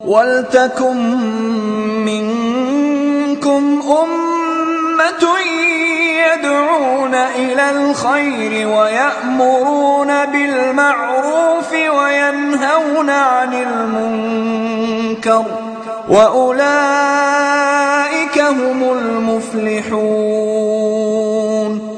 وَلْتَكُن مِّنكُمْ أُمَّةٌ يَدْعُونَ إِلَى الْخَيْرِ وَيَأْمُرُونَ بِالْمَعْرُوفِ وَيَنْهَوْنَ عَنِ الْمُنكَرِ ۚ وَأُولَٰئِكَ هُمُ الْمُفْلِحُونَ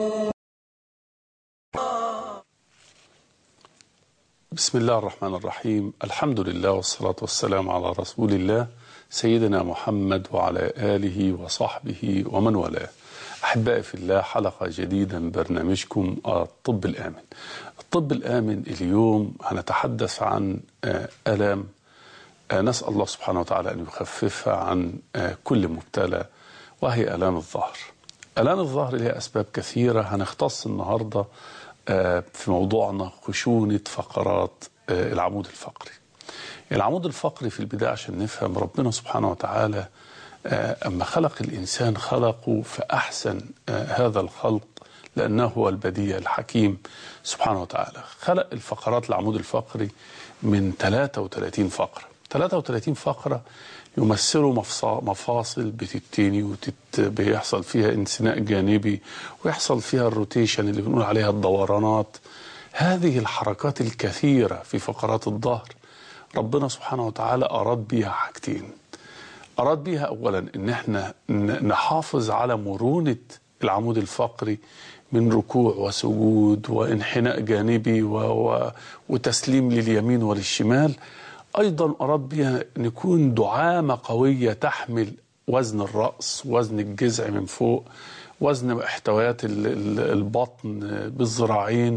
بسم الله الرحمن الرحيم الحمد لله والصلاة والسلام على رسول الله سيدنا محمد وعلى آله وصحبه ومن والاه أحبائي في الله حلقة جديدة من برنامجكم الطب الآمن الطب الآمن اليوم هنتحدث عن ألام نسأل الله سبحانه وتعالى أن يخففها عن كل مبتلى وهي ألام الظهر ألام الظهر لها أسباب كثيرة هنختص النهاردة في موضوعنا خشونة فقرات العمود الفقري العمود الفقري في البداية عشان نفهم ربنا سبحانه وتعالى أما خلق الإنسان خلقه في أحسن هذا الخلق لأنه هو البديع الحكيم سبحانه وتعالى خلق الفقرات العمود الفقري من 33 فقرة 33 فقرة يمثلوا مفاصل بتتني وتت بيحصل فيها انسناء جانبي ويحصل فيها الروتيشن اللي بنقول عليها الدورانات هذه الحركات الكثيرة في فقرات الظهر ربنا سبحانه وتعالى أراد بيها حاجتين أراد بيها أولا إن احنا نحافظ على مرونة العمود الفقري من ركوع وسجود وانحناء جانبي و و وتسليم لليمين وللشمال أيضا أراد بها نكون دعامة قوية تحمل وزن الرأس وزن الجذع من فوق وزن احتويات البطن بالذراعين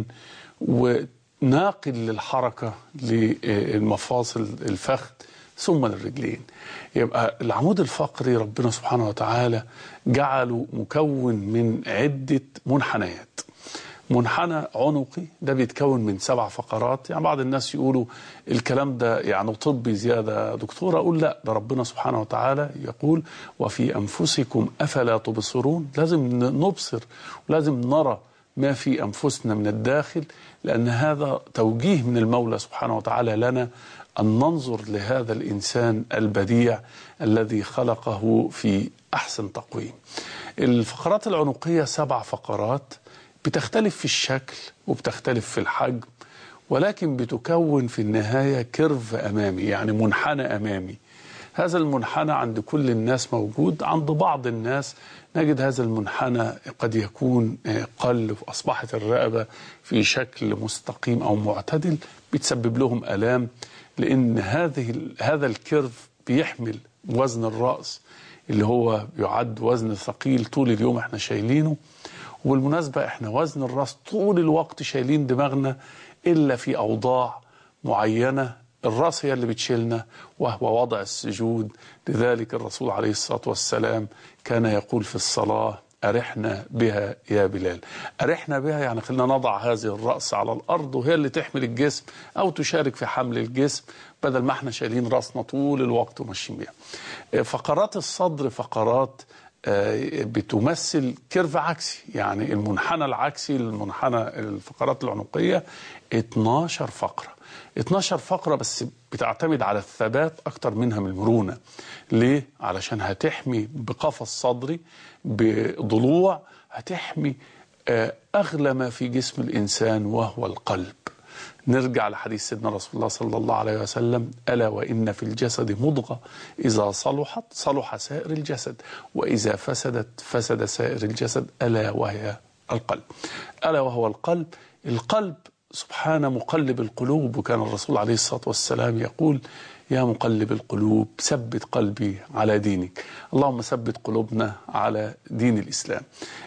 وناقل للحركة للمفاصل الفخذ ثم للرجلين يبقى العمود الفقري ربنا سبحانه وتعالى جعله مكون من عدة منحنيات منحنى عنقي ده بيتكون من سبع فقرات يعني بعض الناس يقولوا الكلام ده يعني طبي زيادة دكتور أقول لا ده ربنا سبحانه وتعالى يقول وفي أنفسكم أفلا تبصرون لازم نبصر ولازم نرى ما في أنفسنا من الداخل لأن هذا توجيه من المولى سبحانه وتعالى لنا أن ننظر لهذا الإنسان البديع الذي خلقه في أحسن تقويم الفقرات العنقية سبع فقرات بتختلف في الشكل وبتختلف في الحجم ولكن بتكون في النهاية كيرف أمامي يعني منحنى أمامي هذا المنحنى عند كل الناس موجود عند بعض الناس نجد هذا المنحنى قد يكون قل وأصبحت الرقبة في شكل مستقيم أو معتدل بتسبب لهم ألام لأن هذه هذا الكيرف بيحمل وزن الرأس اللي هو يعد وزن ثقيل طول اليوم احنا شايلينه وبالمناسبة احنا وزن الراس طول الوقت شايلين دماغنا إلا في أوضاع معينة الراس هي اللي بتشيلنا وهو وضع السجود لذلك الرسول عليه الصلاة والسلام كان يقول في الصلاة أرحنا بها يا بلال أرحنا بها يعني خلينا نضع هذه الرأس على الأرض وهي اللي تحمل الجسم أو تشارك في حمل الجسم بدل ما احنا شايلين راسنا طول الوقت وماشيين بيها فقرات الصدر فقرات بتمثل كيرف عكسي يعني المنحنى العكسي للمنحنى الفقرات العنقية 12 فقرة 12 فقرة بس بتعتمد على الثبات أكتر منها من المرونة ليه؟ علشان هتحمي بقفص صدري بضلوع هتحمي أغلى ما في جسم الإنسان وهو القلب نرجع لحديث سيدنا رسول الله صلى الله عليه وسلم ألا وإن في الجسد مضغة إذا صلحت صلح سائر الجسد وإذا فسدت فسد سائر الجسد ألا وهي القلب ألا وهو القلب القلب سبحان مقلب القلوب وكان الرسول عليه الصلاة والسلام يقول يا مقلب القلوب ثبت قلبي على دينك اللهم ثبت قلوبنا على دين الإسلام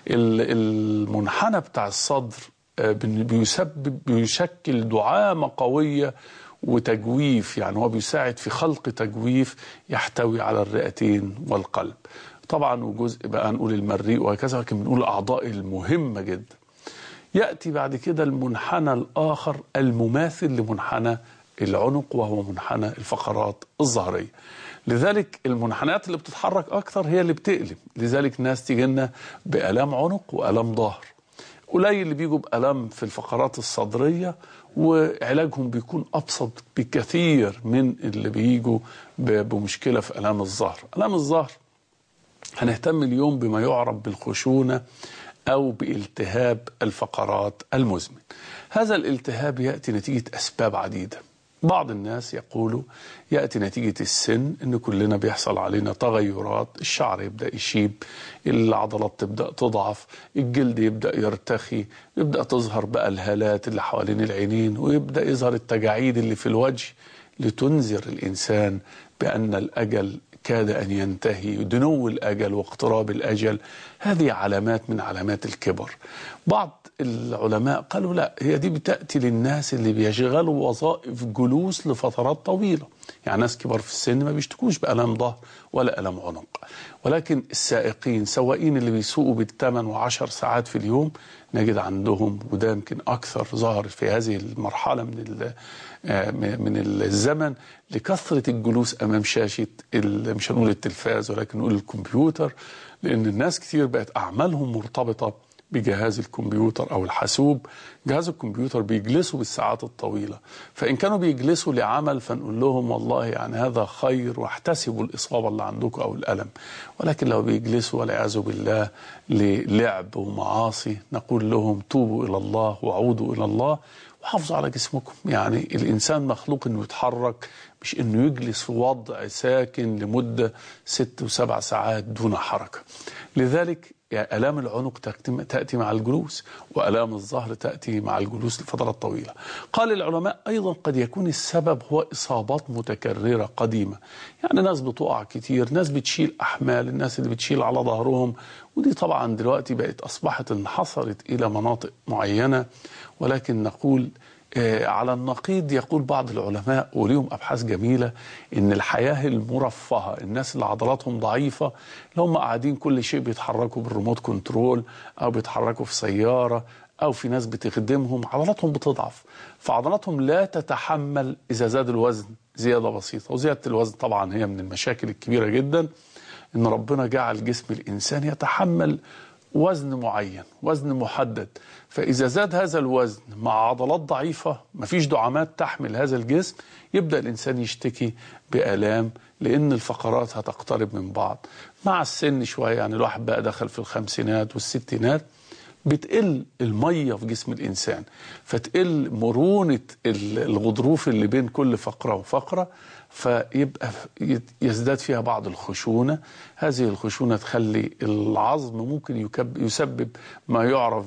المنحنى بتاع الصدر بيسبب بيشكل دعامة قوية وتجويف يعني هو بيساعد في خلق تجويف يحتوي على الرئتين والقلب طبعا وجزء بقى نقول المريء وهكذا لكن بنقول الأعضاء المهمة جدا يأتي بعد كده المنحنى الآخر المماثل لمنحنى العنق وهو منحنى الفقرات الظهرية لذلك المنحنيات اللي بتتحرك أكثر هي اللي بتقلب لذلك ناس تيجي لنا بآلام عنق وآلام ظهر قليل اللي بيجوا بألم في الفقرات الصدرية وعلاجهم بيكون أبسط بكثير من اللي بيجوا ب- بمشكلة في ألام الظهر ألام الظهر هنهتم اليوم بما يعرف بالخشونة أو بالتهاب الفقرات المزمن هذا الالتهاب يأتي نتيجة أسباب عديدة بعض الناس يقولوا يأتي نتيجة السن إن كلنا بيحصل علينا تغيرات الشعر يبدأ يشيب العضلات تبدأ تضعف الجلد يبدأ يرتخي يبدأ تظهر بقى الهالات اللي حوالين العينين ويبدأ يظهر التجاعيد اللي في الوجه لتنذر الإنسان بأن الأجل كاد أن ينتهي دنو الأجل واقتراب الأجل هذه علامات من علامات الكبر بعض العلماء قالوا لا هي دي بتأتي للناس اللي بيشغلوا وظائف جلوس لفترات طويلة يعني ناس كبار في السن ما بيشتكوش بألم ظهر ولا ألم عنق ولكن السائقين سواقين اللي بيسوقوا بالثمان وعشر ساعات في اليوم نجد عندهم وده يمكن أكثر ظهر في هذه المرحلة من ال- آه، من الزمن لكثرة الجلوس أمام شاشة ال- مش هنقول التلفاز ولكن نقول الكمبيوتر لأن الناس كتير بقت أعمالهم مرتبطة بجهاز الكمبيوتر أو الحاسوب جهاز الكمبيوتر بيجلسوا بالساعات الطويلة فإن كانوا بيجلسوا لعمل فنقول لهم والله يعني هذا خير واحتسبوا الإصابة اللي عندكم أو الألم ولكن لو بيجلسوا والعياذ بالله للعب ومعاصي نقول لهم توبوا إلى الله وعودوا إلى الله وحافظوا على جسمكم يعني الإنسان مخلوق أنه يتحرك مش أنه يجلس في وضع ساكن لمدة ست وسبع ساعات دون حركة لذلك يعني آلام العنق تأتي- تأتي مع الجلوس وآلام الظهر تأتي مع الجلوس لفترات طويلة قال العلماء أيضا قد يكون السبب هو إصابات متكررة قديمة يعني ناس بتقع كتير ناس بتشيل أحمال الناس اللي بتشيل على ظهرهم ودي طبعا دلوقتي بقت أصبحت انحصرت إلى مناطق معينة ولكن نقول آه، على النقيض يقول بعض العلماء وليهم أبحاث جميلة إن الحياة المرفهة الناس اللي عضلاتهم ضعيفة اللي هم قاعدين كل شيء بيتحركوا بالريموت كنترول أو بيتحركوا في سيارة أو في ناس بتخدمهم عضلاتهم بتضعف فعضلاتهم لا تتحمل إذا زاد الوزن زيادة بسيطة وزيادة الوزن طبعا هي من المشاكل الكبيرة جدا إن ربنا جعل جسم الإنسان يتحمل وزن معين وزن محدد فإذا زاد هذا الوزن مع عضلات ضعيفة مفيش دعامات تحمل هذا الجسم يبدأ الإنسان يشتكي بآلام لأن الفقرات هتقترب من بعض مع السن شوية يعني الواحد بقى دخل في الخمسينات والستينات بتقل المية في جسم الإنسان فتقل مرونة ال- الغضروف اللي بين كل فقرة وفقرة فيبقى يت- يزداد فيها بعض الخشونة هذه الخشونة تخلي العظم ممكن يكب يسبب ما يعرف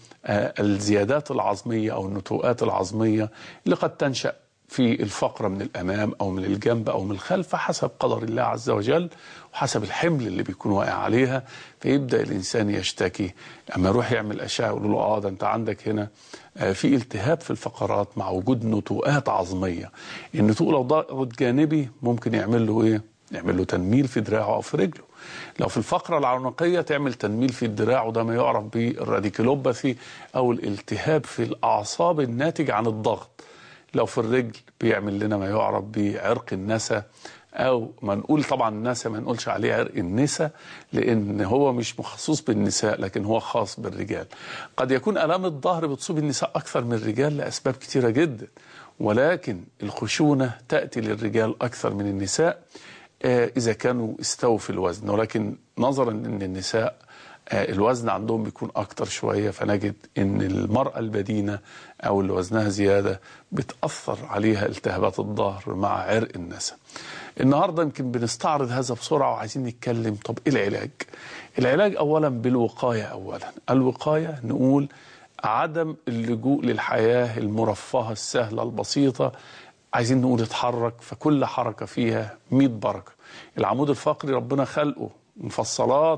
بالزيادات العظمية أو النتوءات العظمية اللي قد تنشأ في الفقرة من الأمام أو من الجنب أو من الخلف حسب قدر الله عز وجل وحسب الحمل اللي بيكون واقع عليها فيبدأ الإنسان يشتكي أما يروح يعمل أشعة يقولوا له آه ده أنت عندك هنا آه، في التهاب في الفقرات مع وجود نتوءات عظمية النتوء لو ضغط جانبي ممكن يعمل له إيه؟ يعمل له تنميل في دراعه أو في رجله لو في الفقرة العنقية تعمل تنميل في الدراع وده ما يعرف بالراديكولوباثي أو الالتهاب في الأعصاب الناتج عن الضغط لو في الرجل بيعمل لنا ما يعرف بعرق النسا او ما نقول طبعا النسا ما نقولش عليه عرق النسا لان هو مش مخصوص بالنساء لكن هو خاص بالرجال قد يكون الام الظهر بتصيب النساء اكثر من الرجال لاسباب كثيره جدا ولكن الخشونه تاتي للرجال اكثر من النساء آه، اذا كانوا استووا في الوزن ولكن نظرا ان النساء آه، الوزن عندهم بيكون أكتر شوية فنجد أن المرأة البدينة أو اللي وزنها زيادة بتأثر عليها التهابات الظهر مع عرق النسا النهاردة يمكن بنستعرض هذا بسرعة وعايزين نتكلم طب إيه العلاج العلاج أولا بالوقاية أولا الوقاية نقول عدم اللجوء للحياة المرفهة السهلة البسيطة عايزين نقول اتحرك فكل حركة فيها 100 بركة العمود الفقري ربنا خلقه مفصلات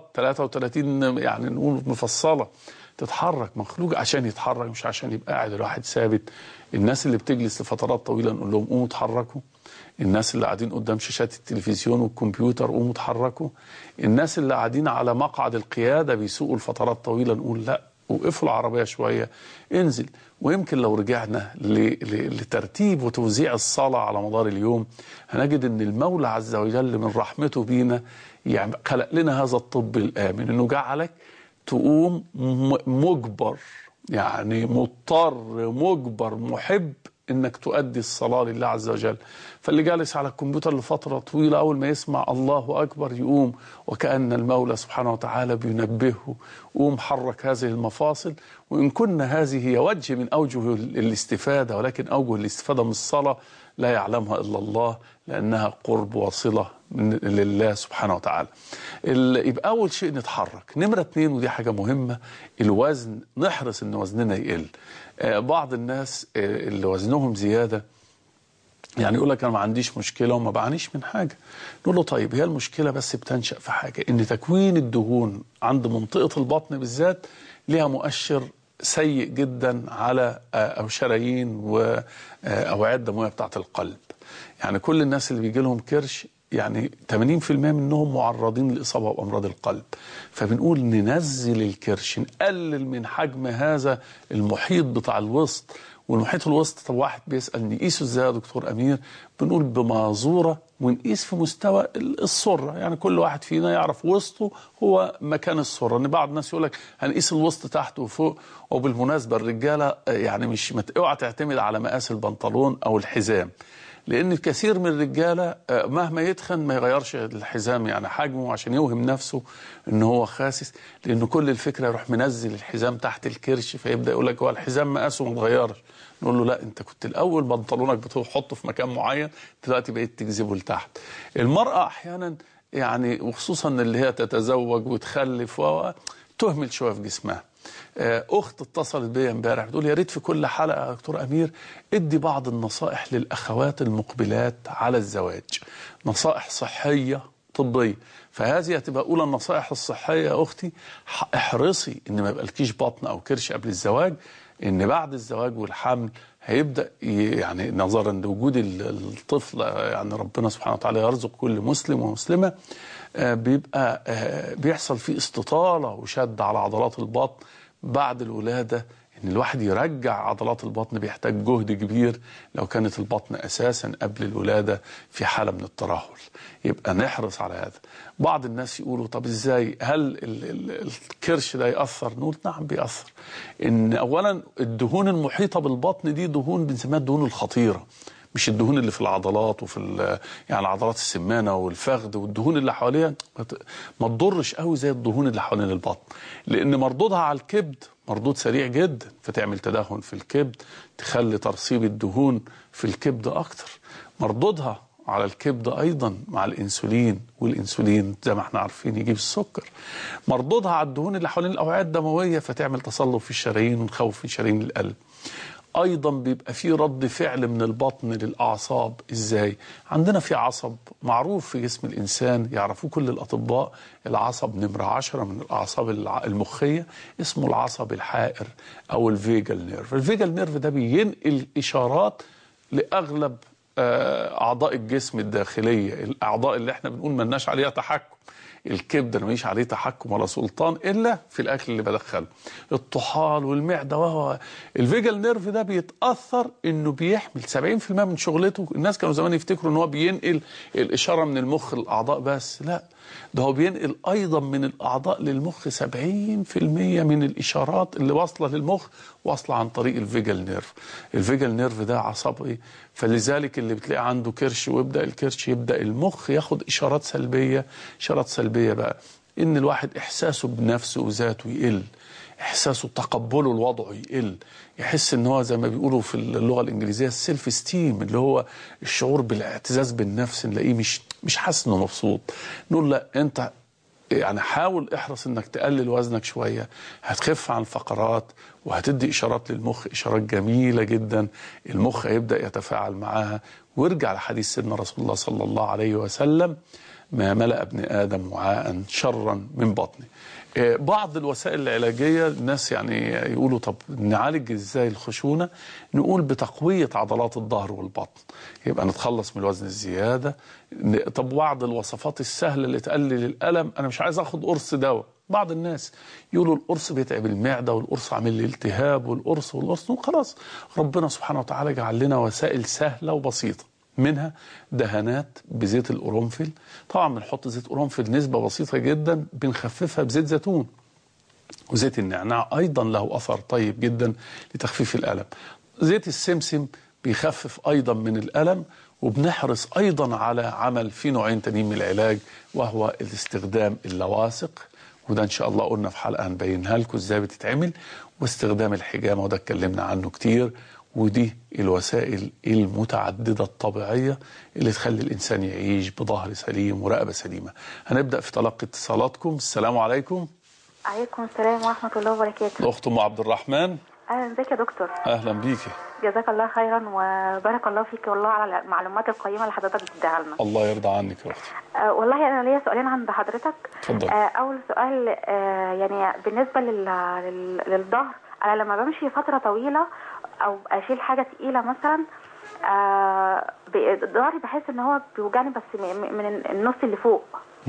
33 يعني نقول مفصلة تتحرك مخلوق عشان يتحرك مش عشان يبقى قاعد الواحد ثابت الناس اللي بتجلس لفترات طويلة نقول لهم قوموا اتحركوا الناس اللي قاعدين قدام شاشات التلفزيون والكمبيوتر قوموا اتحركوا الناس اللي قاعدين على مقعد القيادة بيسوقوا لفترات طويلة نقول لا وقفوا العربية شوية انزل ويمكن لو رجعنا ل- ل- لترتيب وتوزيع الصلاة على مدار اليوم هنجد ان المولى عز وجل من رحمته بينا يعني خلق لنا هذا الطب الآمن انه جعلك تقوم م- مجبر يعني مضطر مجبر محب انك تؤدي الصلاه لله عز وجل فاللي جالس على الكمبيوتر لفتره طويله اول ما يسمع الله اكبر يقوم وكان المولى سبحانه وتعالى بينبهه قوم حرك هذه المفاصل وان كنا هذه هي وجه من اوجه الاستفاده ولكن اوجه الاستفاده من الصلاه لا يعلمها الا الله لانها قرب وصله من لله سبحانه وتعالى. ال- يبقى اول شيء نتحرك، نمره اتنين ودي حاجه مهمه الوزن نحرص ان وزننا يقل. آه، بعض الناس آه، اللي وزنهم زياده يعني يقول لك انا ما عنديش مشكله وما بعانيش من حاجه نقول له طيب هي المشكله بس بتنشا في حاجه ان تكوين الدهون عند منطقه البطن بالذات ليها مؤشر سيء جدا على آه، او شرايين واوعيه الدمويه بتاعه القلب يعني كل الناس اللي بيجي لهم كرش يعني 80% منهم معرضين للاصابه بامراض القلب فبنقول ننزل الكرش نقلل من حجم هذا المحيط بتاع الوسط والمحيط الوسط طب واحد بيسال نقيسه ازاي يا دكتور امير بنقول بمازوره ونقيس في مستوى السره يعني كل واحد فينا يعرف وسطه هو مكان السره ان بعض الناس يقول لك هنقيس الوسط تحت وفوق وبالمناسبه الرجاله آه، يعني مش مت- اوعى تعتمد على مقاس البنطلون او الحزام لان كثير من الرجاله آه، مهما يتخن ما يغيرش الحزام يعني حجمه عشان يوهم نفسه ان هو خاسس لان كل الفكره يروح منزل الحزام تحت الكرش فيبدا يقول لك هو الحزام مقاسه ما اتغيرش نقول له لا انت كنت الاول بنطلونك بتحطه في مكان معين دلوقتي بقيت تجذبه لتحت المراه احيانا يعني وخصوصا اللي هي تتزوج وتخلف و- تهمل شويه في جسمها آه، اخت اتصلت بيا امبارح بتقول يا ريت في كل حلقه يا دكتور امير ادي بعض النصائح للاخوات المقبلات على الزواج نصائح صحيه طبيه فهذه هتبقى اولى النصائح الصحيه يا اختي ح- احرصي ان ما يبقالكيش بطن او كرش قبل الزواج ان بعد الزواج والحمل هيبدا ي- يعني نظرا لوجود ال- الطفل آه، يعني ربنا سبحانه وتعالى يرزق كل مسلم ومسلمه آه، بيبقى آه، بيحصل فيه استطاله وشد على عضلات البطن بعد الولاده ان الواحد يرجع عضلات البطن بيحتاج جهد كبير لو كانت البطن اساسا قبل الولاده في حاله من الترهل يبقى نحرص على هذا بعض الناس يقولوا طب ازاي هل ال- ال- الكرش ده ياثر نقول نعم بيأثر ان اولا الدهون المحيطه بالبطن دي دهون بنسميها الدهون الخطيره مش الدهون اللي في العضلات وفي ال- يعني العضلات السمانه والفخذ والدهون اللي حواليها ما ت- ما تضرش قوي زي الدهون اللي حوالين البطن لان مردودها على الكبد مردود سريع جدا فتعمل تدهن في الكبد تخلي ترسيب الدهون في الكبد اكتر مردودها على الكبد ايضا مع الانسولين والانسولين زي ما احنا عارفين يجيب السكر مردودها على الدهون اللي حوالين الاوعيه الدمويه فتعمل تصلب في الشرايين ونخوف من شرايين القلب ايضا بيبقى في رد فعل من البطن للاعصاب ازاي عندنا في عصب معروف في جسم الانسان يعرفوه كل الاطباء العصب نمره عشرة من الاعصاب الع- المخيه اسمه العصب الحائر او الفيجال نيرف الفيجال نيرف ده بينقل اشارات لاغلب آه، اعضاء الجسم الداخليه الاعضاء اللي احنا بنقول ملناش عليها تحكم الكبد انا ماليش عليه تحكم ولا سلطان الا في الاكل اللي بدخله الطحال والمعده وهو الفيجال نيرف ده بيتاثر انه بيحمل 70% من شغلته الناس كانوا زمان يفتكروا ان هو بينقل الاشاره من المخ للاعضاء بس لا ده هو بينقل ايضا من الاعضاء للمخ 70% من الاشارات اللي واصله للمخ واصله عن طريق الفيجال نيرف الفيجال نيرف ده عصبي فلذلك اللي بتلاقي عنده كرش ويبدا الكرش يبدا المخ ياخد اشارات سلبيه اشارات سلبيه بقى ان الواحد احساسه بنفسه وذاته يقل احساسه تقبله لوضعه يقل يحس ان هو زي ما بيقولوا في اللغه الانجليزيه السيلف ستيم اللي هو الشعور بالاعتزاز بالنفس نلاقيه مش مش حاسس انه مبسوط نقول لا انت يعني حاول احرص انك تقلل وزنك شويه هتخف عن الفقرات وهتدي اشارات للمخ اشارات جميله جدا المخ هيبدا يتفاعل معاها وارجع لحديث سيدنا رسول الله صلى الله عليه وسلم ما ملأ ابن ادم وعاء شرا من بطنه آه، بعض الوسائل العلاجيه الناس يعني يقولوا طب نعالج ازاي الخشونه نقول بتقويه عضلات الظهر والبطن يبقى نتخلص من الوزن الزياده ن- طب بعض الوصفات السهله اللي تقلل الالم انا مش عايز اخد قرص دواء بعض الناس يقولوا القرص بيتعب المعده والقرص عامل لي التهاب والقرص والقرص وخلاص ربنا سبحانه وتعالى جعل لنا وسائل سهله وبسيطه منها دهانات بزيت القرنفل طبعا بنحط زيت قرنفل نسبه بسيطه جدا بنخففها بزيت زيتون وزيت النعناع أيضا له أثر طيب جدا لتخفيف الألم زيت السمسم بيخفف أيضا من الألم وبنحرص أيضا على عمل في نوعين تانيين من العلاج وهو الاستخدام اللواصق وده إن شاء الله قلنا في حلقة هنبينها لكم إزاي بتتعمل واستخدام الحجامة وده اتكلمنا عنه كتير ودي الوسائل المتعددة الطبيعية اللي تخلي الإنسان يعيش بظهر سليم ورقبة سليمة هنبدأ في تلقي اتصالاتكم السلام عليكم عليكم السلام ورحمة الله وبركاته الأخت أم عبد الرحمن أهلا ازيك يا دكتور أهلا بيكي جزاك الله خيرا وبارك الله فيك والله على المعلومات القيمة اللي حضرتك بتديها لنا الله يرضى عنك يا أختي أه والله أنا ليا سؤالين عند حضرتك اتفضل. أه أول سؤال أه يعني بالنسبة لل... لل... للظهر أنا لما بمشي فترة طويلة أو أشيل حاجة تقيلة مثلا أه ب- ظهري بحس إن هو بيوجعني بس م- م- من النص اللي فوق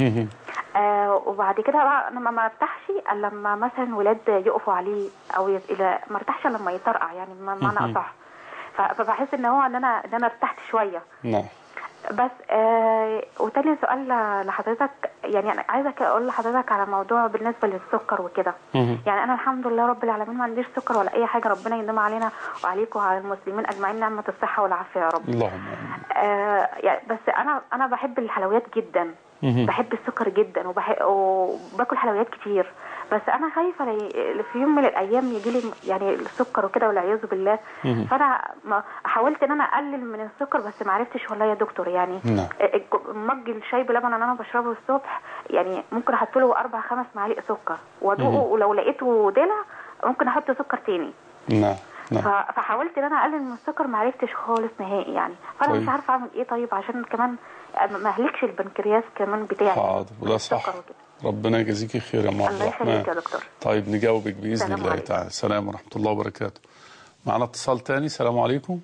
آه وبعد كده بقى انا ما ما ارتاحش الا لما مثلا ولاد يقفوا عليه او يت... الى ما ارتاحش إلا لما يطرقع يعني بمعنى اصح ف- فبحس ان هو ان انا ان انا ارتحت شويه نعم بس آه وتاني سؤال ل- لحضرتك يعني انا عايزه اقول لحضرتك على موضوع بالنسبه للسكر وكده مهم. يعني انا الحمد لله رب العالمين ما عنديش سكر ولا اي حاجه ربنا يديم علينا وعليكم وعلى المسلمين اجمعين نعمه الصحه والعافيه يا رب اللهم آمين آه يعني بس انا انا بحب الحلويات جدا مهم. بحب السكر جدا وبحب وباكل حلويات كتير بس انا خايفه لي- في يوم من الايام يجي لي يعني السكر وكده والعياذ بالله مهم. فانا ما حاولت ان انا اقلل من السكر بس ما عرفتش والله يا دكتور يعني نعم. الج- مج الشاي بلبن اللي انا بشربه الصبح يعني ممكن احط له اربع خمس معالق سكر وادوقه ولو لقيته دلع ممكن احط سكر تاني نعم نعم ف- فحاولت ان انا اقلل من السكر ما عرفتش خالص نهائي يعني فانا طيب. مش عارفه اعمل ايه طيب عشان كمان ما اهلكش البنكرياس كمان بتاعي حاضر وده السكر صح وكده. ربنا يجازيكي خير يا ام عبد الله يخليك يا الرحمن دكتور طيب نجاوبك باذن السلام الله عليكم. تعالى السلام ورحمه الله وبركاته معنا اتصال تاني السلام عليكم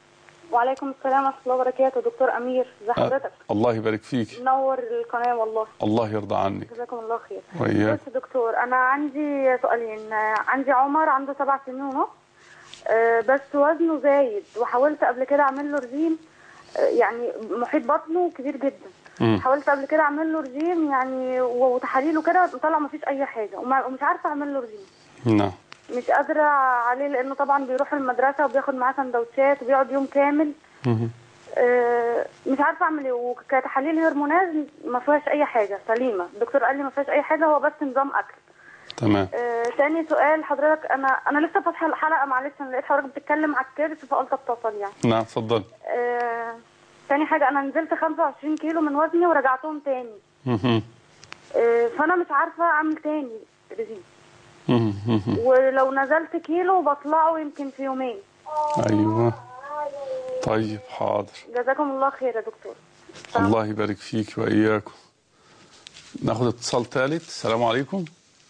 وعليكم السلام ورحمة الله وبركاته دكتور أمير ازي حضرتك الله يبارك فيك منور القناة والله الله يرضى عنك جزاكم الله خير وإياك. بص يا دكتور أنا عندي سؤالين آه، عندي عمر عنده سبع سنين ونص آه، بس وزنه زايد وحاولت قبل كده أعمل له رجيم آه، يعني محيط بطنه كبير جدا مم. حاولت قبل كده أعمل له رجيم يعني و- وتحاليل وكده طلع مفيش أي حاجة وما- ومش عارفة أعمل له رجيم نعم مش قادرة عليه لأنه طبعا بيروح المدرسة وبياخد معاه سندوتشات وبيقعد يوم كامل مهم. آه، مش عارفه اعمل ايه وكتحاليل هرمونات ما فيهاش اي حاجه سليمه الدكتور قال لي ما فيهاش اي حاجه هو بس نظام اكل تمام آه، تاني سؤال حضرتك انا انا لسه فاتحه الحلقه معلش انا لقيت حضرتك بتتكلم على الكرش فقلت اتصل يعني نعم اتفضل آه، تاني حاجه انا نزلت 25 كيلو من وزني ورجعتهم تاني مهم. آه، فانا مش عارفه اعمل تاني رجيم مهم. مهم. ولو نزلت كيلو بطلعه يمكن في يومين ايوه طيب حاضر جزاكم الله خير يا دكتور الله يبارك فيك واياكم ناخد اتصال ثالث السلام عليكم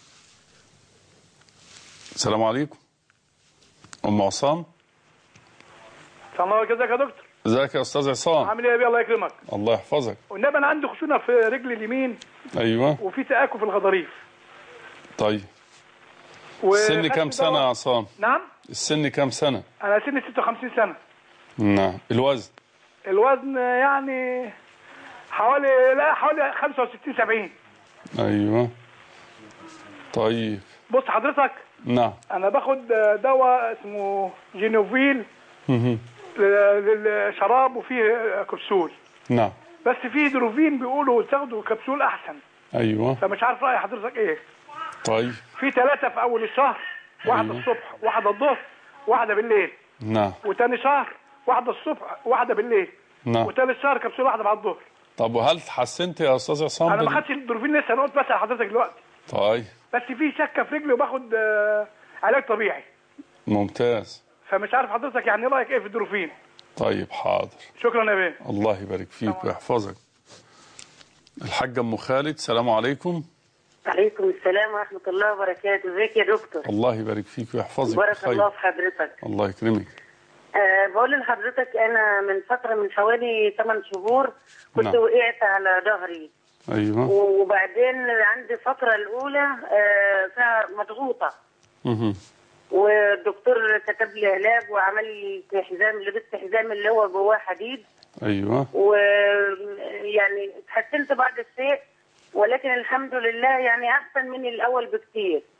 السلام عليكم ام عصام السلام عليكم ازيك يا دكتور ازيك يا استاذ عصام عامل ايه يا بيه الله يكرمك الله يحفظك والنبي انا عندي خشونه في رجلي اليمين ايوه وفي تآكل في الغضاريف طيب و- السن خدت كام سنه يا دواء- عصام نعم السن كام سنه انا سني 56 سنه نعم الوزن الوزن يعني حوالي لا حوالي 65 70 ايوه طيب بص حضرتك نعم انا باخد دواء اسمه جينوفيل مهم. ل- للشراب وفيه كبسول نعم بس في دروفين بيقولوا تاخدوا كبسول احسن ايوه فمش عارف راي حضرتك ايه طيب في ثلاثه في اول الشهر واحده أيوة. الصبح واحده الظهر واحده بالليل نعم وتاني شهر واحده الصبح واحده بالليل نعم وتالت شهر كبسوله واحده بعد الظهر طب وهل تحسنت يا استاذ عصام انا ما بال- خدتش الدروفين لسه انا قلت بس حضرتك دلوقتي طيب بس في شكه في رجلي وباخد آه، علاج طبيعي ممتاز فمش عارف حضرتك يعني رايك ايه في الدروفين طيب حاضر شكرا يا بيه الله يبارك فيك ويحفظك الحاج ام خالد السلام عليكم عليكم السلام ورحمة الله وبركاته ازيك يا دكتور الله يبارك فيك ويحفظك بارك بخير الله في حضرتك الله يكرمك أه بقول لحضرتك أنا من فترة من حوالي 8 شهور كنت نعم. وقعت على ظهري ايوه وبعدين عندي الفترة الأولى أه فيها مضغوطة مهم. والدكتور كتب لي علاج وعمل لي حزام لبست حزام اللي هو جواه حديد ايوه ويعني اتحسنت بعد الشيء ولكن الحمد لله يعني أحسن من الأول بكتير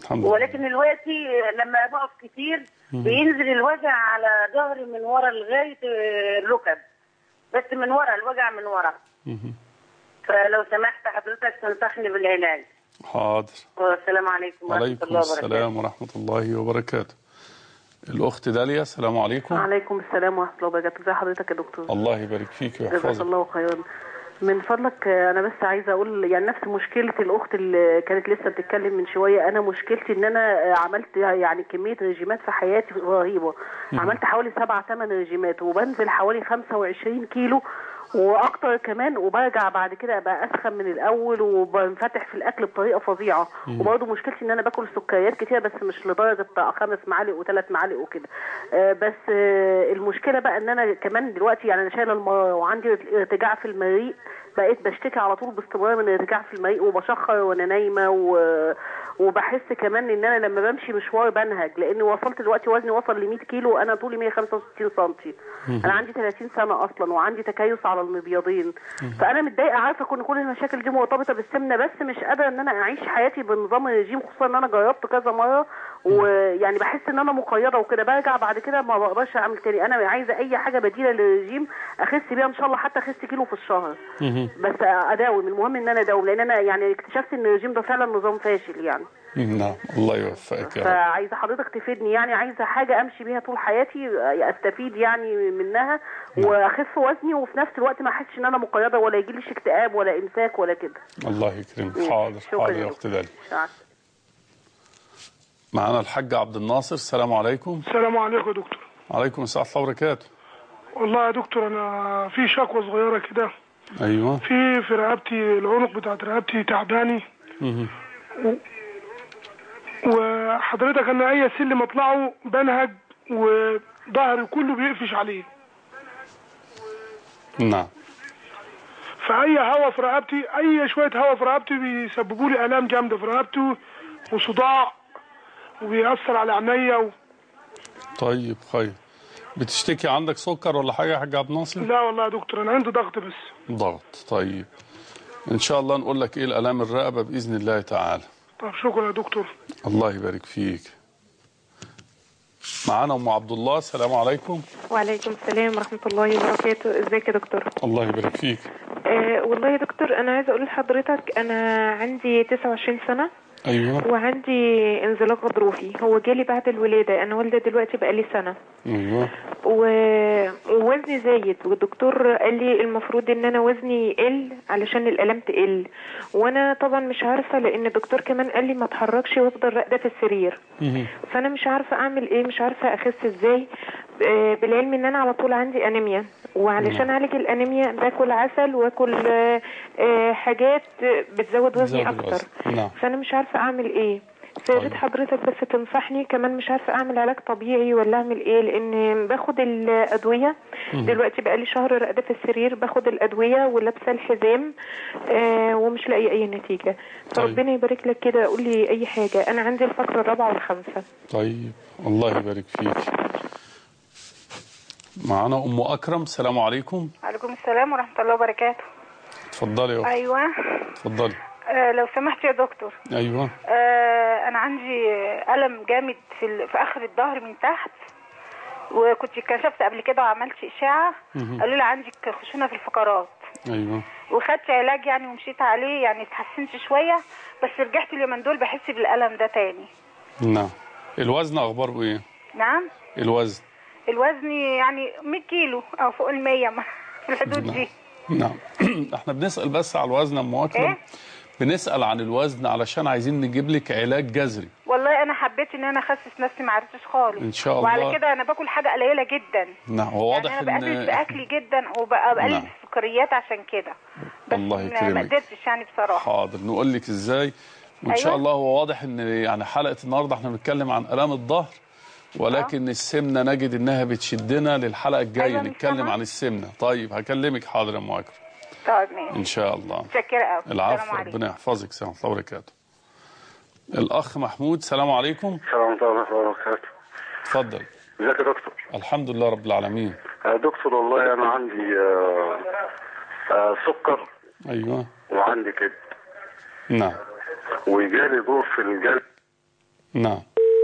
الحمد لله ولكن دلوقتي لما بقف كتير بينزل الوجع على ظهري من ورا لغايه الركب بس من ورا الوجع من ورا مهم. فلو سمحت حضرتك تنصحني بالعلاج حاضر والسلام عليكم ورحمه وعليكم الله وبركاته السلام ورحمة الله وبركاته الأخت داليا السلام عليكم عليكم السلام ورحمة الله وبركاته ازي حضرتك يا دكتور الله يبارك فيك جزاك ويحفظك الله خيرا من فضلك آه، انا بس عايزه اقول يعني نفس مشكله الاخت اللي كانت لسه بتتكلم من شويه انا مشكلتي ان انا آه، عملت يعني كميه رجيمات في حياتي رهيبه عملت حوالي سبع ثمان رجيمات وبنزل حوالي 25 كيلو واكتر كمان وبرجع بعد كده ابقى اسخن من الاول وبنفتح في الاكل بطريقه فظيعه وبرضه مشكلتي ان انا باكل سكريات كتير بس مش لدرجه خمس معالق وثلاث معالق وكده آه، بس آه، المشكله بقى ان انا كمان دلوقتي يعني انا شايله المراره وعندي ارتجاع في المريء بقيت بشتكي على طول باستمرار من ارتجاع في المريء وبشخر وانا نايمه و... وبحس كمان ان انا لما بمشي مشوار بنهج لان وصلت دلوقتي وزني وصل ل 100 كيلو وانا طولي 165 سم انا عندي 30 سنه اصلا وعندي تكيس على المبيضين فانا متضايقه عارفه كون كل المشاكل دي مرتبطه بالسمنه بس مش قادره ان انا اعيش حياتي بنظام الرجيم خصوصا ان انا جربت كذا مره ويعني بحس ان انا مقيده وكده برجع بعد كده ما بقدرش اعمل تاني انا عايزه اي حاجه بديله للرجيم اخس بيها ان شاء الله حتى اخس كيلو في الشهر مهم. بس اداوم المهم ان انا اداوم لان انا يعني اكتشفت ان الرجيم ده فعلا نظام فاشل يعني نعم الله يوفقك يا رب فعايزه حضرتك تفيدني يعني عايزه حاجه امشي بيها طول حياتي استفيد يعني منها واخف وزني وفي نفس الوقت ما احسش ان انا مقيده ولا يجيليش اكتئاب ولا امساك ولا كده الله يكرمك حاضر شكرا حاضر يا يا دكتور. أخت داليا عارفة. معنا الحاج عبد الناصر السلام عليكم السلام عليكم يا دكتور عليكم السلام ورحمة الله وبركاته والله يا دكتور انا في شكوى صغيره كده أيوه في في رقبتي العنق بتاعت رقبتي تعباني مهم. وحضرتك انا اي سلم اطلعه بنهج وظهري كله بيقفش عليه نعم فاي هوا في رقبتي اي شويه هوا في رقبتي بيسببوا لي الام جامده في رقبتي وصداع وبيأثر على عينيا و... طيب خير بتشتكي عندك سكر ولا حاجة يا حاج عبد الناصر؟ لا والله يا دكتور انا عندي ضغط بس ضغط طيب إن شاء الله نقول لك إيه الآلام الرقبة بإذن الله تعالى طب شكرا يا دكتور الله يبارك فيك معانا أم عبد الله السلام عليكم وعليكم السلام ورحمة الله وبركاته ازيك يا دكتور الله يبارك فيك آه والله يا دكتور انا عايزة اقول لحضرتك انا عندي 29 سنة أيوه وعندي انزلاق غضروفي هو جالي بعد الولادة انا والدة دلوقتي بقالي سنة أيوه و... ووزني زايد والدكتور قال لي المفروض ان انا وزني يقل علشان الالام تقل وانا طبعا مش عارفة لان الدكتور كمان قال لي ما اتحركش وافضل راقدة في السرير مهم. فانا مش عارفه اعمل ايه مش عارفه اخس ازاي آه، بالعلم ان انا على طول عندي انيميا وعلشان اعالج الانيميا باكل عسل واكل آه، آه، حاجات آه، بتزود وزني بتزود اكتر الوزن. نعم. فانا مش عارفه اعمل ايه فيا ريت طيب. حضرتك بس تنصحني كمان مش عارفه اعمل علاج طبيعي ولا اعمل ايه لان باخد الادويه دلوقتي بقالي شهر راقده في السرير باخد الادويه ولابسه الحزام آه ومش لاقيه اي نتيجه فربنا يبارك لك كده قول لي اي حاجه انا عندي الفقره الرابعه والخامسه طيب الله يبارك فيك معانا أم أكرم السلام عليكم وعليكم السلام ورحمة الله وبركاته اتفضلي يا أخت أيوة اتفضلي آه لو سمحت يا دكتور أيوه آه أنا عندي ألم جامد في, ال... في آخر الظهر من تحت وكنت كشفت قبل كده وعملت إشاعة قالوا لي عندك خشونة في الفقرات أيوه وخدت علاج يعني ومشيت عليه يعني اتحسنت شوية بس رجعت اليومين دول بحس بالألم ده تاني نعم الوزن أخباره إيه؟ نعم الوزن الوزن يعني 100 كيلو أو فوق ال 100 في الحدود دي نعم احنا بنسأل بس على الوزن يا أم أكرم إيه؟ بنسأل عن الوزن علشان عايزين نجيب لك علاج جذري والله انا حبيت ان انا اخسس نفسي ما عرفتش خالص إن شاء الله. وعلى كده انا باكل حاجه قليله جدا نعم هو واضح يعني انا بقلل ان في اكلي جدا وبقى بقلل نعم. في السكريات عشان كده بس الله ما- يكرمك. ما قدرتش يعني بصراحه حاضر نقول لك ازاي وان شاء أيوة. الله هو واضح ان يعني حلقه النهارده احنا بنتكلم عن الام الظهر ولكن السمنه نجد انها بتشدنا للحلقه الجايه أيوة، مش نتكلم سامعة. عن السمنه طيب هكلمك حاضر يا ام اكرم طيب ماشي ان شاء الله متشكره قوي العفو ربنا يحفظك سلام الله وبركاته الاخ محمود السلام عليكم السلام عليكم ورحمة الله وبركاته اتفضل ازيك يا دكتور الحمد لله رب العالمين يا دكتور والله انا عندي آه، آه، سكر ايوه وعندي كبد نعم وجالي دور في الجلد نعم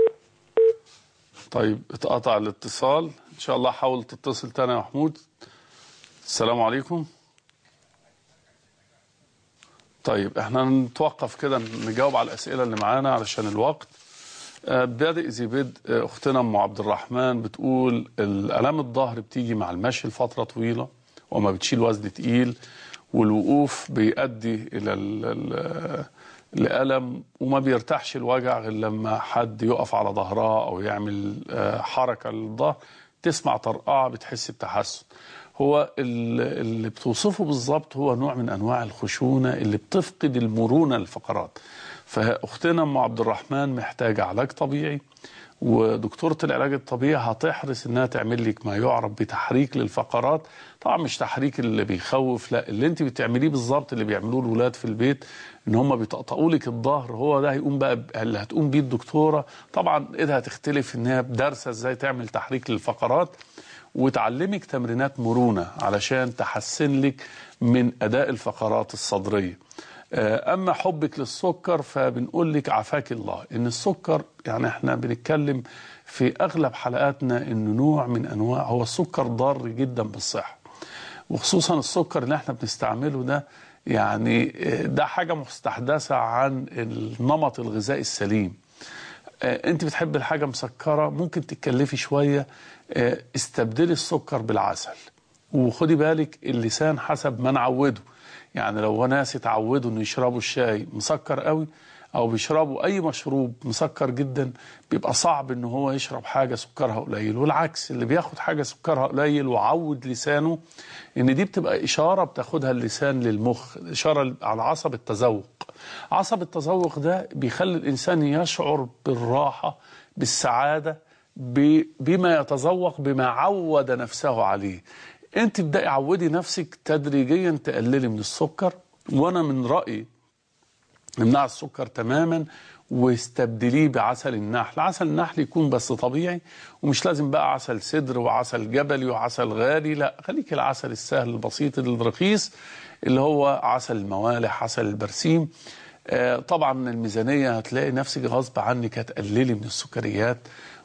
طيب اتقطع الاتصال ان شاء الله حاول تتصل تاني يا محمود السلام عليكم طيب احنا نتوقف كده نجاوب على الاسئله اللي معانا علشان الوقت آه، بادئ ذي بدء آه، اختنا ام عبد الرحمن بتقول الالام الظهر بتيجي مع المشي لفتره طويله وما بتشيل وزن تقيل والوقوف بيؤدي الى ال- ال- الالم وما بيرتاحش الوجع غير لما حد يقف على ظهرها او يعمل آه، حركه للظهر تسمع طرقعه بتحس بتحسن هو ال- اللي بتوصفه بالظبط هو نوع من انواع الخشونه اللي بتفقد المرونه للفقرات فاختنا ام عبد الرحمن محتاجه علاج طبيعي ودكتوره العلاج الطبيعي هتحرص انها تعمل لك ما يعرف بتحريك للفقرات طبعا مش تحريك اللي بيخوف لا اللي انت بتعمليه بالظبط اللي بيعملوه الولاد في البيت ان هم بيطقطقوا لك الظهر هو ده هيقوم بقى ب- اللي هتقوم بيه الدكتوره طبعا ايدها هتختلف ان هي دارسه ازاي تعمل تحريك للفقرات وتعلمك تمرينات مرونه علشان تحسن لك من اداء الفقرات الصدريه آه، اما حبك للسكر فبنقول لك عافاك الله ان السكر يعني احنا بنتكلم في اغلب حلقاتنا انه نوع من انواع هو السكر ضار جدا بالصحه وخصوصا السكر اللي احنا بنستعمله ده يعني آه، ده حاجه مستحدثه عن النمط الغذائي السليم آه، انت بتحب الحاجه مسكره ممكن تتكلفي شويه آه، استبدلي السكر بالعسل وخدي بالك اللسان حسب ما نعوده يعني لو ناس اتعودوا انه يشربوا الشاي مسكر قوي او بيشربوا اي مشروب مسكر جدا بيبقى صعب ان هو يشرب حاجه سكرها قليل والعكس اللي بياخد حاجه سكرها قليل وعود لسانه ان دي بتبقى اشاره بتاخدها اللسان للمخ اشاره على عصب التذوق عصب التذوق ده بيخلي الانسان يشعر بالراحه بالسعاده ب- بما يتذوق بما عود نفسه عليه انت ابدأي عودي نفسك تدريجيا تقللي من السكر وانا من رأيي امنع السكر تماما واستبدليه بعسل النحل عسل النحل يكون بس طبيعي ومش لازم بقى عسل سدر وعسل جبلي وعسل غالي لا خليك العسل السهل البسيط الرخيص اللي هو عسل الموالح عسل البرسيم آه، طبعا الميزانية هتلاقي نفسك غصب عنك هتقللي من السكريات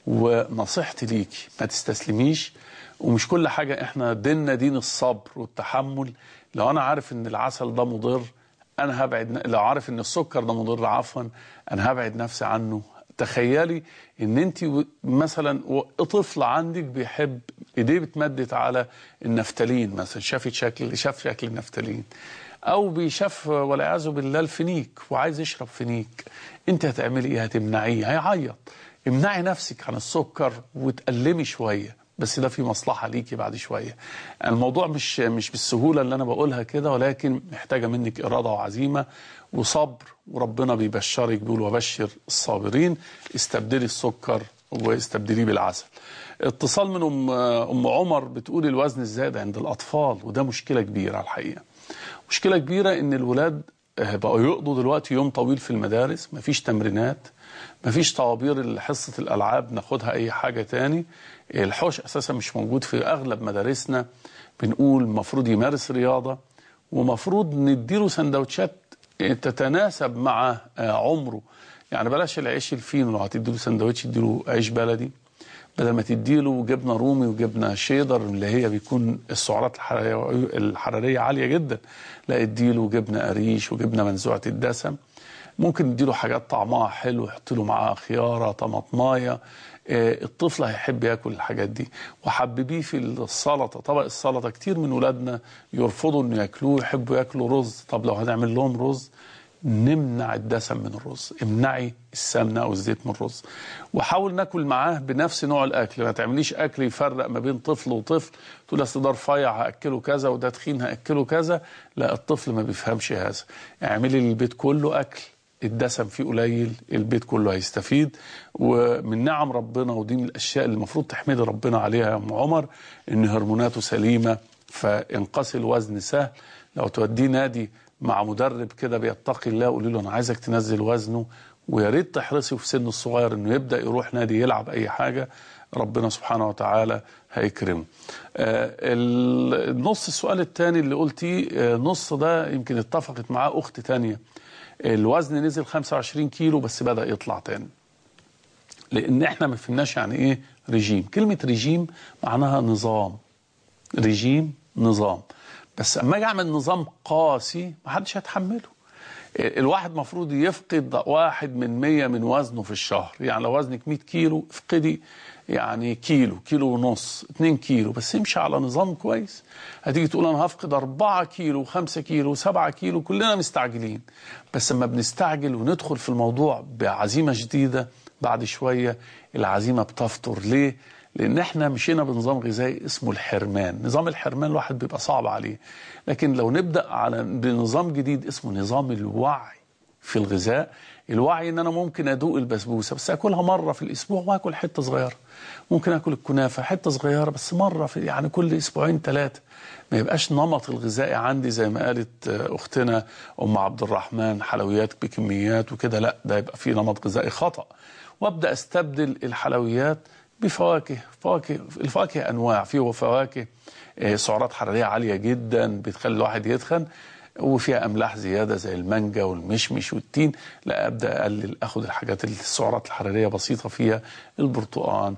ونصيحتي ليكي ما تستسلميش ومش كل حاجة احنا ديننا دين الصبر والتحمل لو انا عارف ان العسل ده مضر انا هبعد ن- لو عارف ان السكر ده مضر عفوا انا هبعد نفسي عنه تخيلي ان انت و- مثلا و- طفل عندك بيحب ايديه بتمدت على النفتالين مثلا شافت شكل شاف شكل النفتالين او بيشاف والعياذ بالله الفينيك وعايز يشرب فينيك انت هتعملي ايه هتمنعيه هيعيط امنعي نفسك عن السكر وتقلمي شويه بس ده في مصلحه ليكي بعد شويه الموضوع مش مش بالسهوله اللي انا بقولها كده ولكن محتاجه منك اراده وعزيمه وصبر وربنا بيبشرك بيقول وبشر الصابرين استبدلي السكر واستبدليه بالعسل اتصال من ام ام عمر بتقول الوزن الزايد عند الاطفال وده مشكله كبيره على الحقيقه مشكله كبيره ان الولاد آه، بقوا يقضوا دلوقتي يوم طويل في المدارس مفيش تمرينات مفيش طوابير حصه الالعاب ناخدها اي حاجه تاني الحوش اساسا مش موجود في اغلب مدارسنا بنقول المفروض يمارس رياضه ومفروض نديله سندوتشات تتناسب مع آه، عمره يعني بلاش العيش الفينو لو هتديله سندوتش اديله عيش بلدي بدل ما تديله جبنه رومي وجبنه شيدر اللي هي بيكون السعرات الحراريه الحراريه عاليه جدا لا اديله جبنه قريش وجبنه منزوعه الدسم ممكن نديله حاجات طعمها حلو يحط له معاها خياره طماطمايه آه، الطفل هيحب ياكل الحاجات دي وحببيه في السلطه طبق السلطه كتير من ولادنا يرفضوا انه ياكلوه يحبوا ياكلوا رز طب لو هنعمل لهم رز نمنع الدسم من الرز امنعي السمنه او الزيت من الرز وحاول ناكل معاه بنفس نوع الاكل ما تعمليش اكل يفرق ما بين طفل وطفل تقول اصل ده رفيع هاكله كذا وده تخين هاكله كذا لا الطفل ما بيفهمش هذا اعملي للبيت كله اكل الدسم فيه قليل البيت كله هيستفيد ومن نعم ربنا ودي من الاشياء اللي المفروض تحمدي ربنا عليها يا ام عمر ان هرموناته سليمه فانقاص الوزن سهل لو توديه نادي مع مدرب كده بيتقي الله قولي له انا عايزك تنزل وزنه ويا ريت تحرصي في سنه الصغير انه يبدا يروح نادي يلعب اي حاجه ربنا سبحانه وتعالى هيكرمه. آه ال- النص السؤال الثاني اللي قلتيه آه نص ده يمكن اتفقت معاه اخت تانية الوزن نزل 25 كيلو بس بدا يطلع تاني. لان احنا ما فهمناش يعني ايه رجيم كلمه رجيم معناها نظام رجيم نظام بس اما اجي اعمل نظام قاسي ما حدش هيتحمله الواحد مفروض يفقد واحد من مية من وزنه في الشهر يعني لو وزنك 100 كيلو افقدي يعني كيلو كيلو ونص 2 كيلو بس امشي على نظام كويس هتيجي تقول انا هفقد 4 كيلو 5 كيلو 7 كيلو كلنا مستعجلين بس لما بنستعجل وندخل في الموضوع بعزيمة جديدة بعد شوية العزيمة بتفطر ليه؟ لان احنا مشينا بنظام غذائي اسمه الحرمان نظام الحرمان الواحد بيبقى صعب عليه لكن لو نبدا على بنظام جديد اسمه نظام الوعي في الغذاء الوعي ان انا ممكن ادوق البسبوسه بس اكلها مره في الاسبوع واكل حته صغيره ممكن اكل الكنافه حته صغيره بس مره في يعني كل اسبوعين ثلاثه ما يبقاش نمط الغذائي عندي زي ما قالت اختنا ام عبد الرحمن حلويات بكميات وكده لا ده يبقى في نمط غذائي خطا وابدا استبدل الحلويات بفواكه فواكه الفواكه انواع في فواكه سعرات حراريه عاليه جدا بتخلي الواحد يتخن وفيها املاح زياده زي المانجا والمشمش والتين لا ابدا اقلل اخد الحاجات اللي السعرات الحراريه بسيطه فيها البرتقال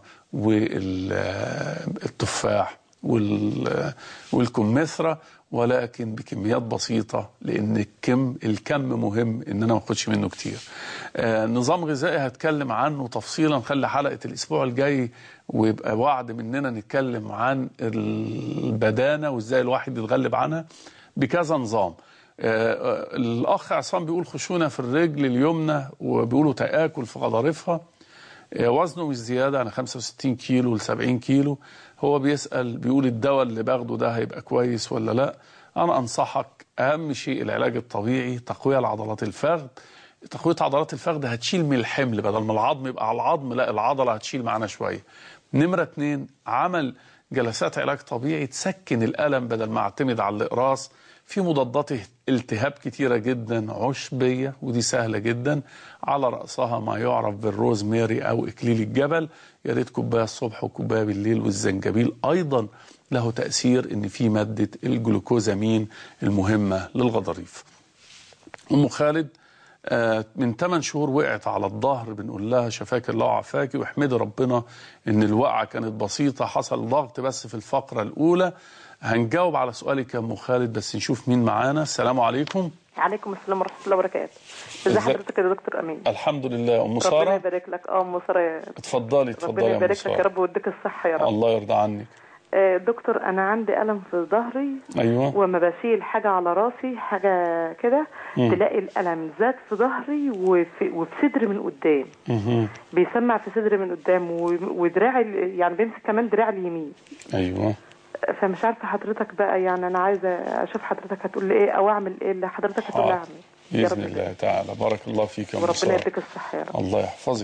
والتفاح والكمثرى ولكن بكميات بسيطة لأن الكم الكم مهم إن أنا ما أخدش منه كتير. آه نظام غذائي هتكلم عنه تفصيلا خلي حلقة الأسبوع الجاي ويبقى وعد مننا نتكلم عن البدانة وإزاي الواحد يتغلب عنها بكذا نظام. آه الأخ عصام بيقول خشونة في الرجل اليمنى وبيقولوا تآكل في غضاريفها. آه وزنه مش زيادة يعني 65 كيلو ل 70 كيلو هو بيسأل بيقول الدواء اللي باخده ده هيبقى كويس ولا لا أنا أنصحك أهم شيء العلاج الطبيعي تقوية لعضلات الفخذ تقوية عضلات الفخذ هتشيل من الحمل بدل ما العظم يبقى على العظم لا العضلة هتشيل معانا شوية نمرة اتنين عمل جلسات علاج طبيعي تسكن الألم بدل ما اعتمد على الإقراص في مضادات التهاب كتيرة جدا عشبية ودي سهلة جدا على رأسها ما يعرف بالروزميري أو إكليل الجبل يا ريت كوباية الصبح وكوباية بالليل والزنجبيل أيضا له تأثير إن في مادة الجلوكوزامين المهمة للغضاريف أم خالد آه من 8 شهور وقعت على الظهر بنقول لها شفاك الله وعافاكي واحمدي ربنا ان الوقعه كانت بسيطه حصل ضغط بس في الفقره الاولى هنجاوب على سؤالك يا ام خالد بس نشوف مين معانا السلام عليكم عليكم السلام ورحمه الله وبركاته ازي حضرتك يا دكتور امين الحمد لله ام ربنا ساره يبارك لك اه ام ساره اتفضلي اتفضلي ربنا يا ام يبارك لك يا ساره رب ويديك الصحه يا رب الله يرضى عنك آه، دكتور انا عندي الم في ظهري ايوه وما بشيل حاجه على راسي حاجه كده مم. تلاقي الالم زاد في ظهري وفي, وفي صدري من قدام مهم. بيسمع في صدري من قدام و- ودراعي ال- يعني بيمسك كمان دراعي اليمين ايوه فمش عارفه حضرتك بقى يعني انا عايزه اشوف حضرتك هتقول لي ايه او اعمل ايه اللي حضرتك هتقول لي حاضر. اعمل يا باذن رب الله تعالى بارك الله فيك يا ام وربنا ساره يديك الصحه يا رب الله يحفظك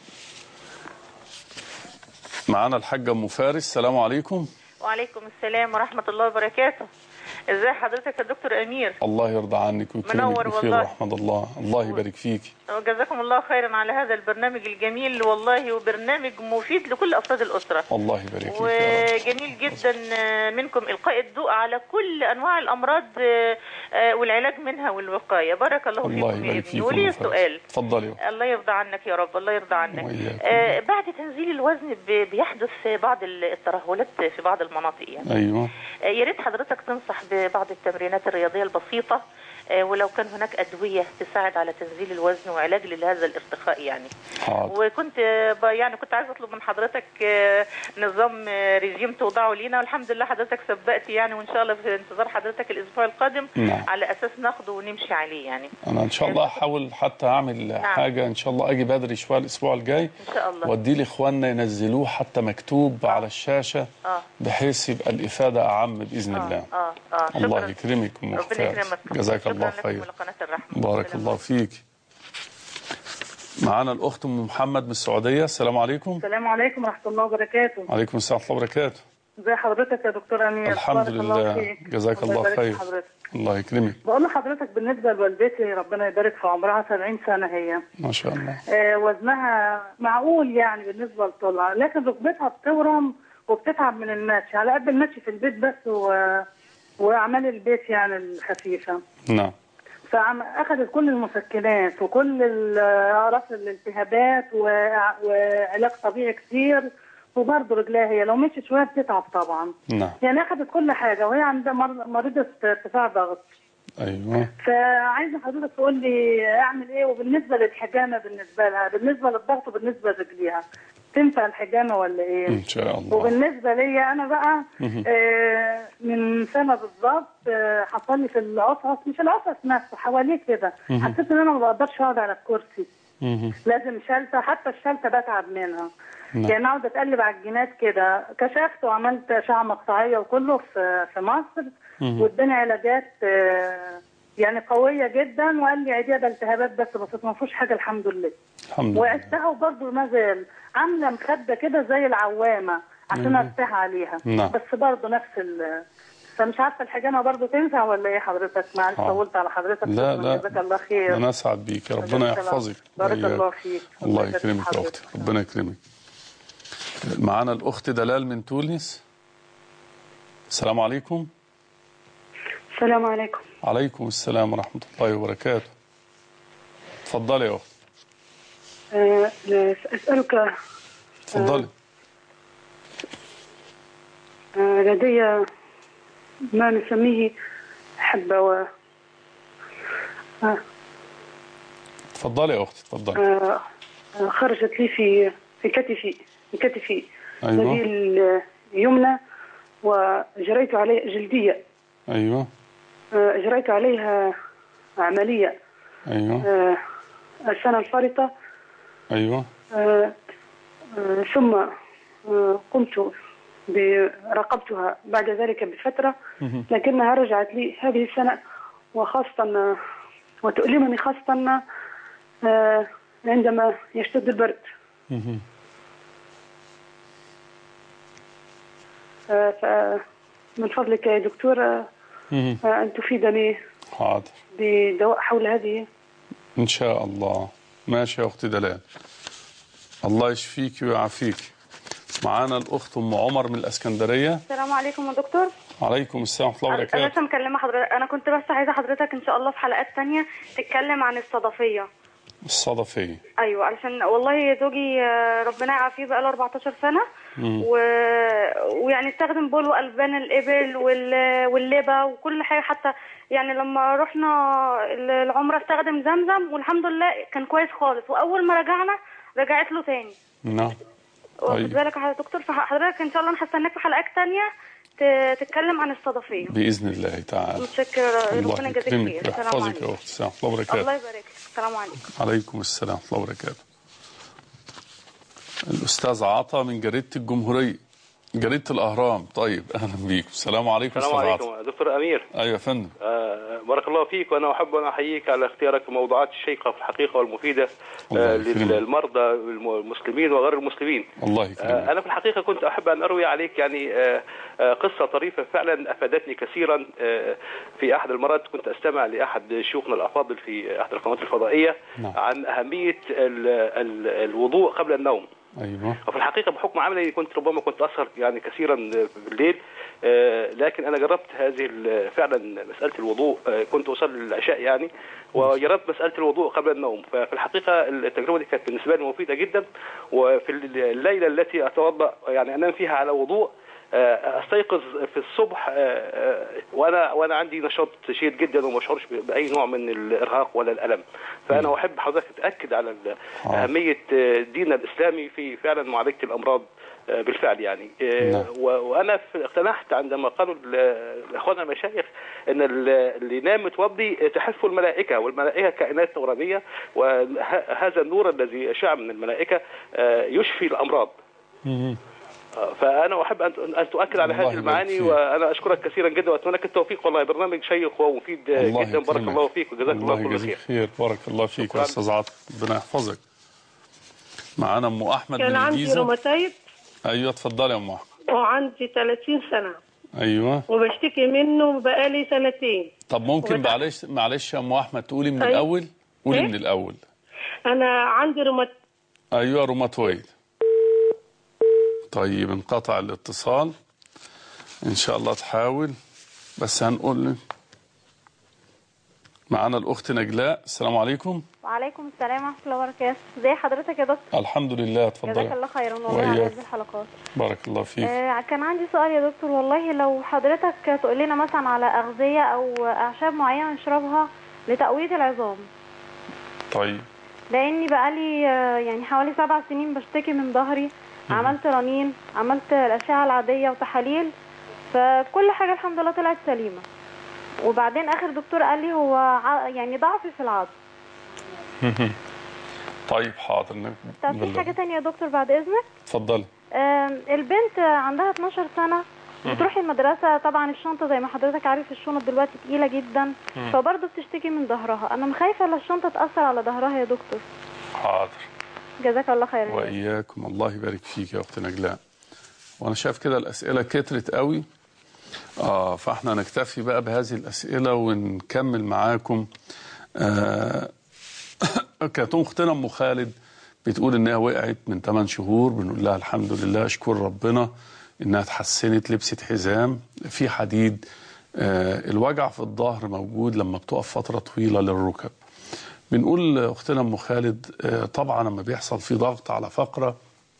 معانا الحاجه ام فارس السلام عليكم وعليكم السلام ورحمة الله وبركاته ازي حضرتك يا دكتور امير الله يرضى عنك ويكرمك منور بخير والله. ورحمه الله الله يبارك فيك وجزاكم الله خيرا على هذا البرنامج الجميل والله وبرنامج مفيد لكل افراد الاسره الله يبارك فيك يا رب وجميل جدا منكم القاء الضوء على كل انواع الامراض آه، آه، والعلاج منها والوقايه بارك الله الله فيكم يا يبارك ابني فيك ولي أم فارس. سؤال اتفضلي الله يرضى عنك يا رب الله يرضى عنك وإياك. آه بعد تنزيل الوزن ب- بيحدث بعض الترهلات في بعض المناطق يعني ايوه آه، يا ريت حضرتك تنصح ببعض التمرينات الرياضيه البسيطه آه، ولو كان هناك ادويه تساعد على تنزيل الوزن وعلاج لهذا الارتخاء يعني حاضر وكنت آه، ب- يعني كنت عايزه اطلب من حضرتك آه، نظام آه، ريجيم توضعه لينا والحمد لله حضرتك سبقت يعني وان شاء الله في انتظار حضرتك الاسبوع القادم نعم. على اساس ناخده ونمشي عليه يعني انا ان شاء الله احاول حتى اعمل حاجه ان شاء الله اجي بدري شويه الاسبوع الجاي ان شاء الله وادي لاخواننا ينزلوه حتى مكتوب على الشاشه اه بحيث يبقى الافاده اعم باذن الله اه اه الله شكرا يكرمك ام ربنا فارس يكرمك جزاك شكرا الله لكم خير ولقناه الرحمه بارك الله فيك معانا الاخت ام محمد من السعوديه السلام عليكم السلام عليكم ورحمة الله وبركاته وعليكم السلام ورحمه الله وبركاته ازي حضرتك يا دكتور أمير الحمد بارك الله لله فيك. جزاك الله الله يبارك في خير حضرتك. الله يكرمك بقول لحضرتك بالنسبة لوالدتي ربنا يبارك في عمرها 70 سنة هي ما شاء الله آه وزنها معقول يعني بالنسبة لطولها لكن ركبتها بتورم وبتتعب من المشي على قد المشي في البيت بس و... وأعمال البيت يعني الخفيفة نعم فاخذت كل المسكنات وكل ال- اعراف الالتهابات وع- وعلاج طبيعي كتير وبرضه رجليها هي لو مشيت شويه بتتعب طبعا نعم يعني اخذت كل حاجه وهي عندها مر- مريضه ارتفاع ضغط أيوة فعايزه حضرتك تقول لي اعمل ايه وبالنسبه للحجامه بالنسبه لها بالنسبه للضغط وبالنسبه لرجليها تنفع الحجامه ولا ايه؟ إن شاء الله وبالنسبه لي انا بقى مهم. آه من سنه بالظبط آه حصل لي في العصعص مش العصعص نفسه حواليه كده مهم. حسيت ان انا ما بقدرش اقعد على الكرسي مهم. لازم شلته حتى الشلته بتعب منها نعم. يعني اقعد اتقلب على الجينات كده كشفت وعملت اشعه مقطعيه وكله في في مصر مهم. واداني علاجات آه، يعني قويه جدا وقال لي عيديها ده التهابات بس بس ما فيهوش حاجه الحمد لله الحمد لله وقعدتها وبرضه ما زال عامله مخده كده زي العوامه عشان مم. ارتاح عليها نعم. بس برضه نفس ال فمش عارفه الحجامه برضه تنفع ولا ايه حضرتك معلش حاضر. طولت على حضرتك لا شكراً، لا جزاك الله خير أنا أسعد بيك ربنا جزاك الله. يحفظك بارك وإياك. الله فيك الله يبارك يكرمك يا حضرتك. أختي ربنا يكرمك معانا الأخت دلال من تونس السلام عليكم السلام عليكم عليكم السلام ورحمة الله وبركاته تفضلي يا أخت أه أسألك تفضلي أه لدي ما نسميه حبة و أه تفضلي يا أختي تفضلي أه آه، خرجت لي في في كتفي في كتفي أيوة. اليد اليمنى وجريت عليه جلدية أيوة أه جريت عليها عملية أيوة أه السنة الفارطة أيوة آه، آه، ثم آه، قمت براقبتها بعد ذلك بفترة مهم. لكنها رجعت لي هذه السنة وخاصة آه، وتؤلمني خاصة آه، عندما يشتد البرد مهم. آه، فمن فضلك يا دكتور آه، مهم. آه، أن تفيدني حاضر بدواء حول هذه إن شاء الله ماشي يا أختي دلال الله يشفيك ويعافيك معانا الأخت أم عمر من الإسكندرية السلام عليكم يا دكتور عليكم السلام ورحمة الله انا وبركاته لسه مكلمه حضرتك انا كنت بس عايزه حضرتك ان شاء الله في حلقات تانية تتكلم عن الصدفيه الصدفية ايوه علشان والله زوجي آه، ربنا يعافيه بقى له 14 سنه مم. و... ويعني استخدم بول والبان الابل وال... واللبه وكل حاجه حتى يعني لما رحنا العمره استخدم زمزم والحمد لله كان كويس خالص واول ما رجعنا رجعت له تاني نعم واخد طيب بالك يا دكتور فحضرتك ان شاء الله انا هستناك في حلقات تانية ت- تتكلم عن الصدفيه بإذن الله تعالى متشكرة الله ربنا يجازيك يكرمك خير السلام ويحفظك عليكم يا أختي السلام ورحمة الله وبركاته الله يبارك فيك. السلام عليكم عليكم السلام ورحمة الله وبركاته الأستاذ عطا من جريدة الجمهورية جريدة الأهرام طيب أهلا بيكم السلام عليكم السلام أستاذ عليكم عطا دكتور امير أيوة يا فندم آه، بارك الله فيك وانا احب ان احييك على اختيارك الموضوعات الشيقه في الحقيقه والمفيده آه، للمرضى المسلمين وغير المسلمين الله يكرمك آه، انا في الحقيقه كنت احب ان اروي عليك يعني آه، آه، قصه طريفه فعلا افادتني كثيرا آه، في احد المرات كنت استمع لاحد شيوخنا الافاضل في احد القنوات الفضائيه نعم. عن اهميه ال- ال- الوضوء قبل النوم أيوة وفي الحقيقه بحكم عملي كنت ربما كنت اسهر يعني كثيرا بالليل آه، لكن انا جربت هذه ال- فعلا مساله الوضوء آه، كنت اصلي العشاء يعني وجربت مساله الوضوء قبل النوم ففي الحقيقه التجربه دي كانت بالنسبه لي مفيده جدا وفي الليله التي اتوضا يعني انام فيها على وضوء آه، استيقظ في الصبح آه، آه، وانا وانا عندي نشاط شديد جدا وما اشعرش باي نوع من الارهاق ولا الالم فانا احب حضرتك تاكد على ال- اهميه آه، ديننا الاسلامي في فعلا معالجه الامراض آه، بالفعل يعني آه، و- وانا في- اقتنعت عندما قالوا ال- اخواننا المشايخ ان ال- اللي ينام متوضي تحفه الملائكه والملائكه كائنات نورانيه وهذا النور الذي يشع من الملائكه آه، يشفي الامراض مهم. آه، فانا احب ان ان تؤكد على الله هذه يبارك المعاني فيك. وانا اشكرك كثيرا جدا واتمنى لك التوفيق والله برنامج شيق ومفيد آه، الله جدا بارك يكرمك. الله فيك وجزاك الله الله كل يجزيك خير خير بارك الله فيك شكراً. يا أستاذ عطا ربنا يحفظك معانا أم أحمد كان من عندي الجيزة روماتايد أيوة اتفضلي يا أم أحمد وعندي 30 سنة أيوة وبشتكي منه بقالي سنتين طب ممكن وبت- معلش معلش يا أم أحمد تقولي من أيوة. الأول قولي إيه؟ من الأول أنا عندي رومات أيوة روماتويد طيب انقطع الاتصال إن شاء الله تحاول بس هنقول معانا الاخت نجلاء السلام عليكم وعليكم السلام ورحمة الله وبركاته ازي حضرتك يا دكتور الحمد لله جزاك اتفضلي الله خيرا والله على وإياك. هذه الحلقات بارك الله فيك آه كان عندي سؤال يا دكتور والله لو حضرتك تقول لنا مثلا على أغذية أو أعشاب معينة نشربها لتقوية العظام طيب لأني بقالي آه، يعني حوالي سبع سنين بشتكي من ظهري عملت رنين عملت الأشعة العادية وتحاليل فكل حاجة الحمد لله طلعت سليمة وبعدين آخر دكتور قال لي هو ع- يعني ضعف في العظم طيب حاضر ن- طب في بالله. حاجة تانية يا دكتور بعد إذنك اتفضلي آم، البنت عندها 12 سنة مهم. بتروح المدرسة طبعا الشنطة زي ما حضرتك عارف الشنط دلوقتي تقيلة جدا مم. فبرضه بتشتكي من ظهرها أنا خايفة لا الشنطة تأثر على ظهرها يا دكتور حاضر جزاك الله خيرا واياكم الله يبارك فيك يا اخت نجلاء وانا شايف كده الاسئله كترت قوي اه فاحنا نكتفي بقى بهذه الاسئله ونكمل معاكم آه كانت اختنا ام خالد بتقول انها وقعت من 8 شهور بنقول لها الحمد لله اشكر ربنا انها اتحسنت لبست حزام في حديد آه الوجع في الظهر موجود لما بتقف فتره طويله للركب بنقول لاختنا ام خالد آه، طبعا لما بيحصل في ضغط على فقره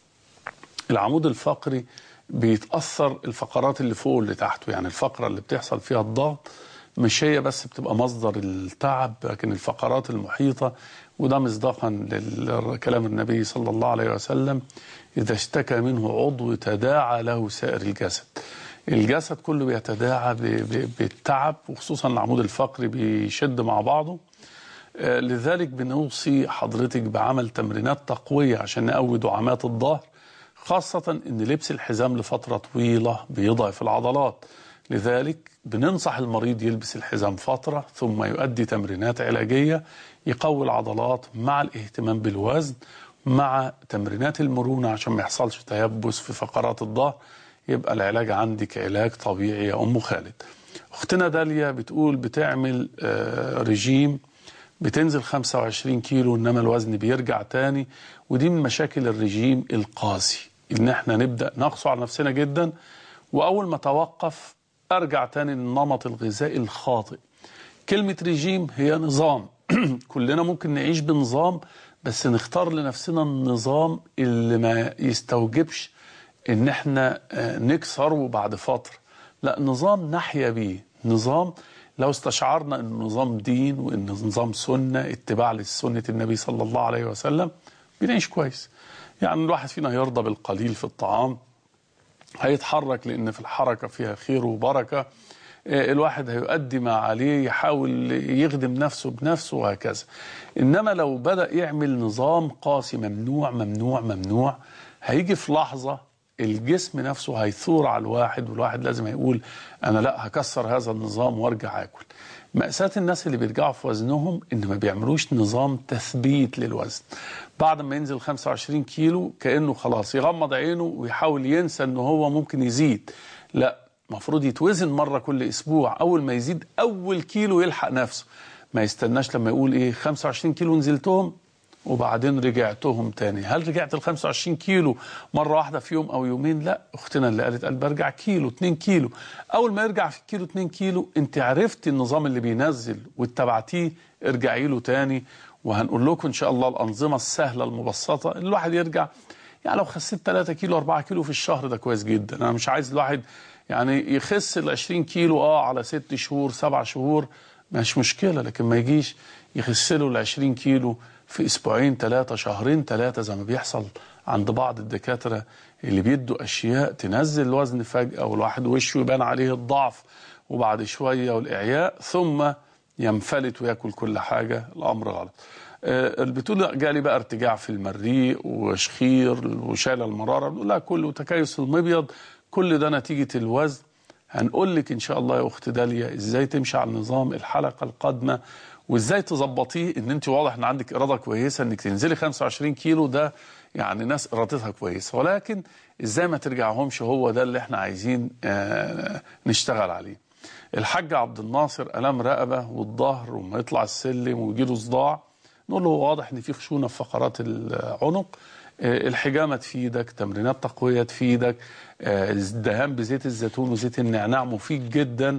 العمود الفقري بيتاثر الفقرات اللي فوق واللي تحته يعني الفقره اللي بتحصل فيها الضغط مش هي بس بتبقى مصدر التعب لكن الفقرات المحيطه وده مصداقا لكلام النبي صلى الله عليه وسلم اذا اشتكى منه عضو تداعى له سائر الجسد الجسد كله بيتداعى ب- ب- بالتعب وخصوصا العمود الفقري بيشد مع بعضه آه، لذلك بنوصي حضرتك بعمل تمرينات تقوية عشان نقوي دعامات الظهر خاصة ان لبس الحزام لفترة طويلة بيضعف العضلات لذلك بننصح المريض يلبس الحزام فترة ثم يؤدي تمرينات علاجية يقوي العضلات مع الاهتمام بالوزن مع تمرينات المرونة عشان ما يحصلش تيبس في فقرات الظهر يبقى العلاج عندك علاج طبيعي يا أم خالد أختنا داليا بتقول بتعمل آه، رجيم بتنزل 25 كيلو انما الوزن بيرجع تاني ودي من مشاكل الرجيم القاسي ان احنا نبدا نقسو على نفسنا جدا واول ما توقف ارجع تاني للنمط الغذائي الخاطئ كلمه رجيم هي نظام كلنا ممكن نعيش بنظام بس نختار لنفسنا النظام اللي ما يستوجبش ان احنا آه، نكسره بعد فتره لا نظام نحيا بيه نظام لو استشعرنا ان نظام دين وان نظام سنه اتباع لسنه النبي صلى الله عليه وسلم بنعيش كويس يعني الواحد فينا يرضى بالقليل في الطعام هيتحرك لان في الحركه فيها خير وبركه آه، الواحد هيؤدي ما عليه يحاول يخدم نفسه بنفسه وهكذا انما لو بدا يعمل نظام قاسي ممنوع ممنوع ممنوع هيجي في لحظه الجسم نفسه هيثور على الواحد والواحد لازم هيقول انا لا هكسر هذا النظام وارجع اكل مأساة الناس اللي بيرجعوا في وزنهم ان ما بيعملوش نظام تثبيت للوزن بعد ما ينزل 25 كيلو كأنه خلاص يغمض عينه ويحاول ينسى ان هو ممكن يزيد لا المفروض يتوزن مرة كل اسبوع اول ما يزيد اول كيلو يلحق نفسه ما يستناش لما يقول ايه 25 كيلو نزلتهم وبعدين رجعتهم تاني هل رجعت ال 25 كيلو مرة واحدة في يوم أو يومين لا أختنا اللي قالت قال برجع كيلو 2 كيلو أول ما يرجع في كيلو 2 كيلو أنت عرفتي النظام اللي بينزل واتبعتيه ارجعي له تاني وهنقول لكم إن شاء الله الأنظمة السهلة المبسطة اللي الواحد يرجع يعني لو خسيت 3 كيلو 4 كيلو في الشهر ده كويس جدا أنا مش عايز الواحد يعني يخس ال 20 كيلو اه على 6 شهور 7 شهور مش مشكلة لكن ما يجيش يخس له ال 20 كيلو في اسبوعين ثلاثة شهرين ثلاثة زي ما بيحصل عند بعض الدكاترة اللي بيدوا اشياء تنزل الوزن فجأة والواحد وشه يبان عليه الضعف وبعد شوية والاعياء ثم ينفلت وياكل كل حاجة الامر غلط آه، بتقول جالي بقى ارتجاع في المريء وشخير وشال المرارة بنقول لها كله تكيس المبيض كل ده نتيجة الوزن هنقول لك ان شاء الله يا اخت داليا ازاي تمشي على النظام الحلقه القادمه وازاي تظبطيه ان انت واضح ان عندك اراده كويسه انك تنزلي 25 كيلو ده يعني ناس ارادتها كويسه ولكن ازاي ما ترجعهمش هو ده اللي احنا عايزين آه نشتغل عليه الحاج عبد الناصر الام رقبه والظهر وما يطلع السلم ويجيله صداع نقول له واضح ان في خشونه في فقرات العنق آه، الحجامه تفيدك تمرينات تقويه تفيدك آه، الدهان بزيت الزيتون وزيت النعناع مفيد جدا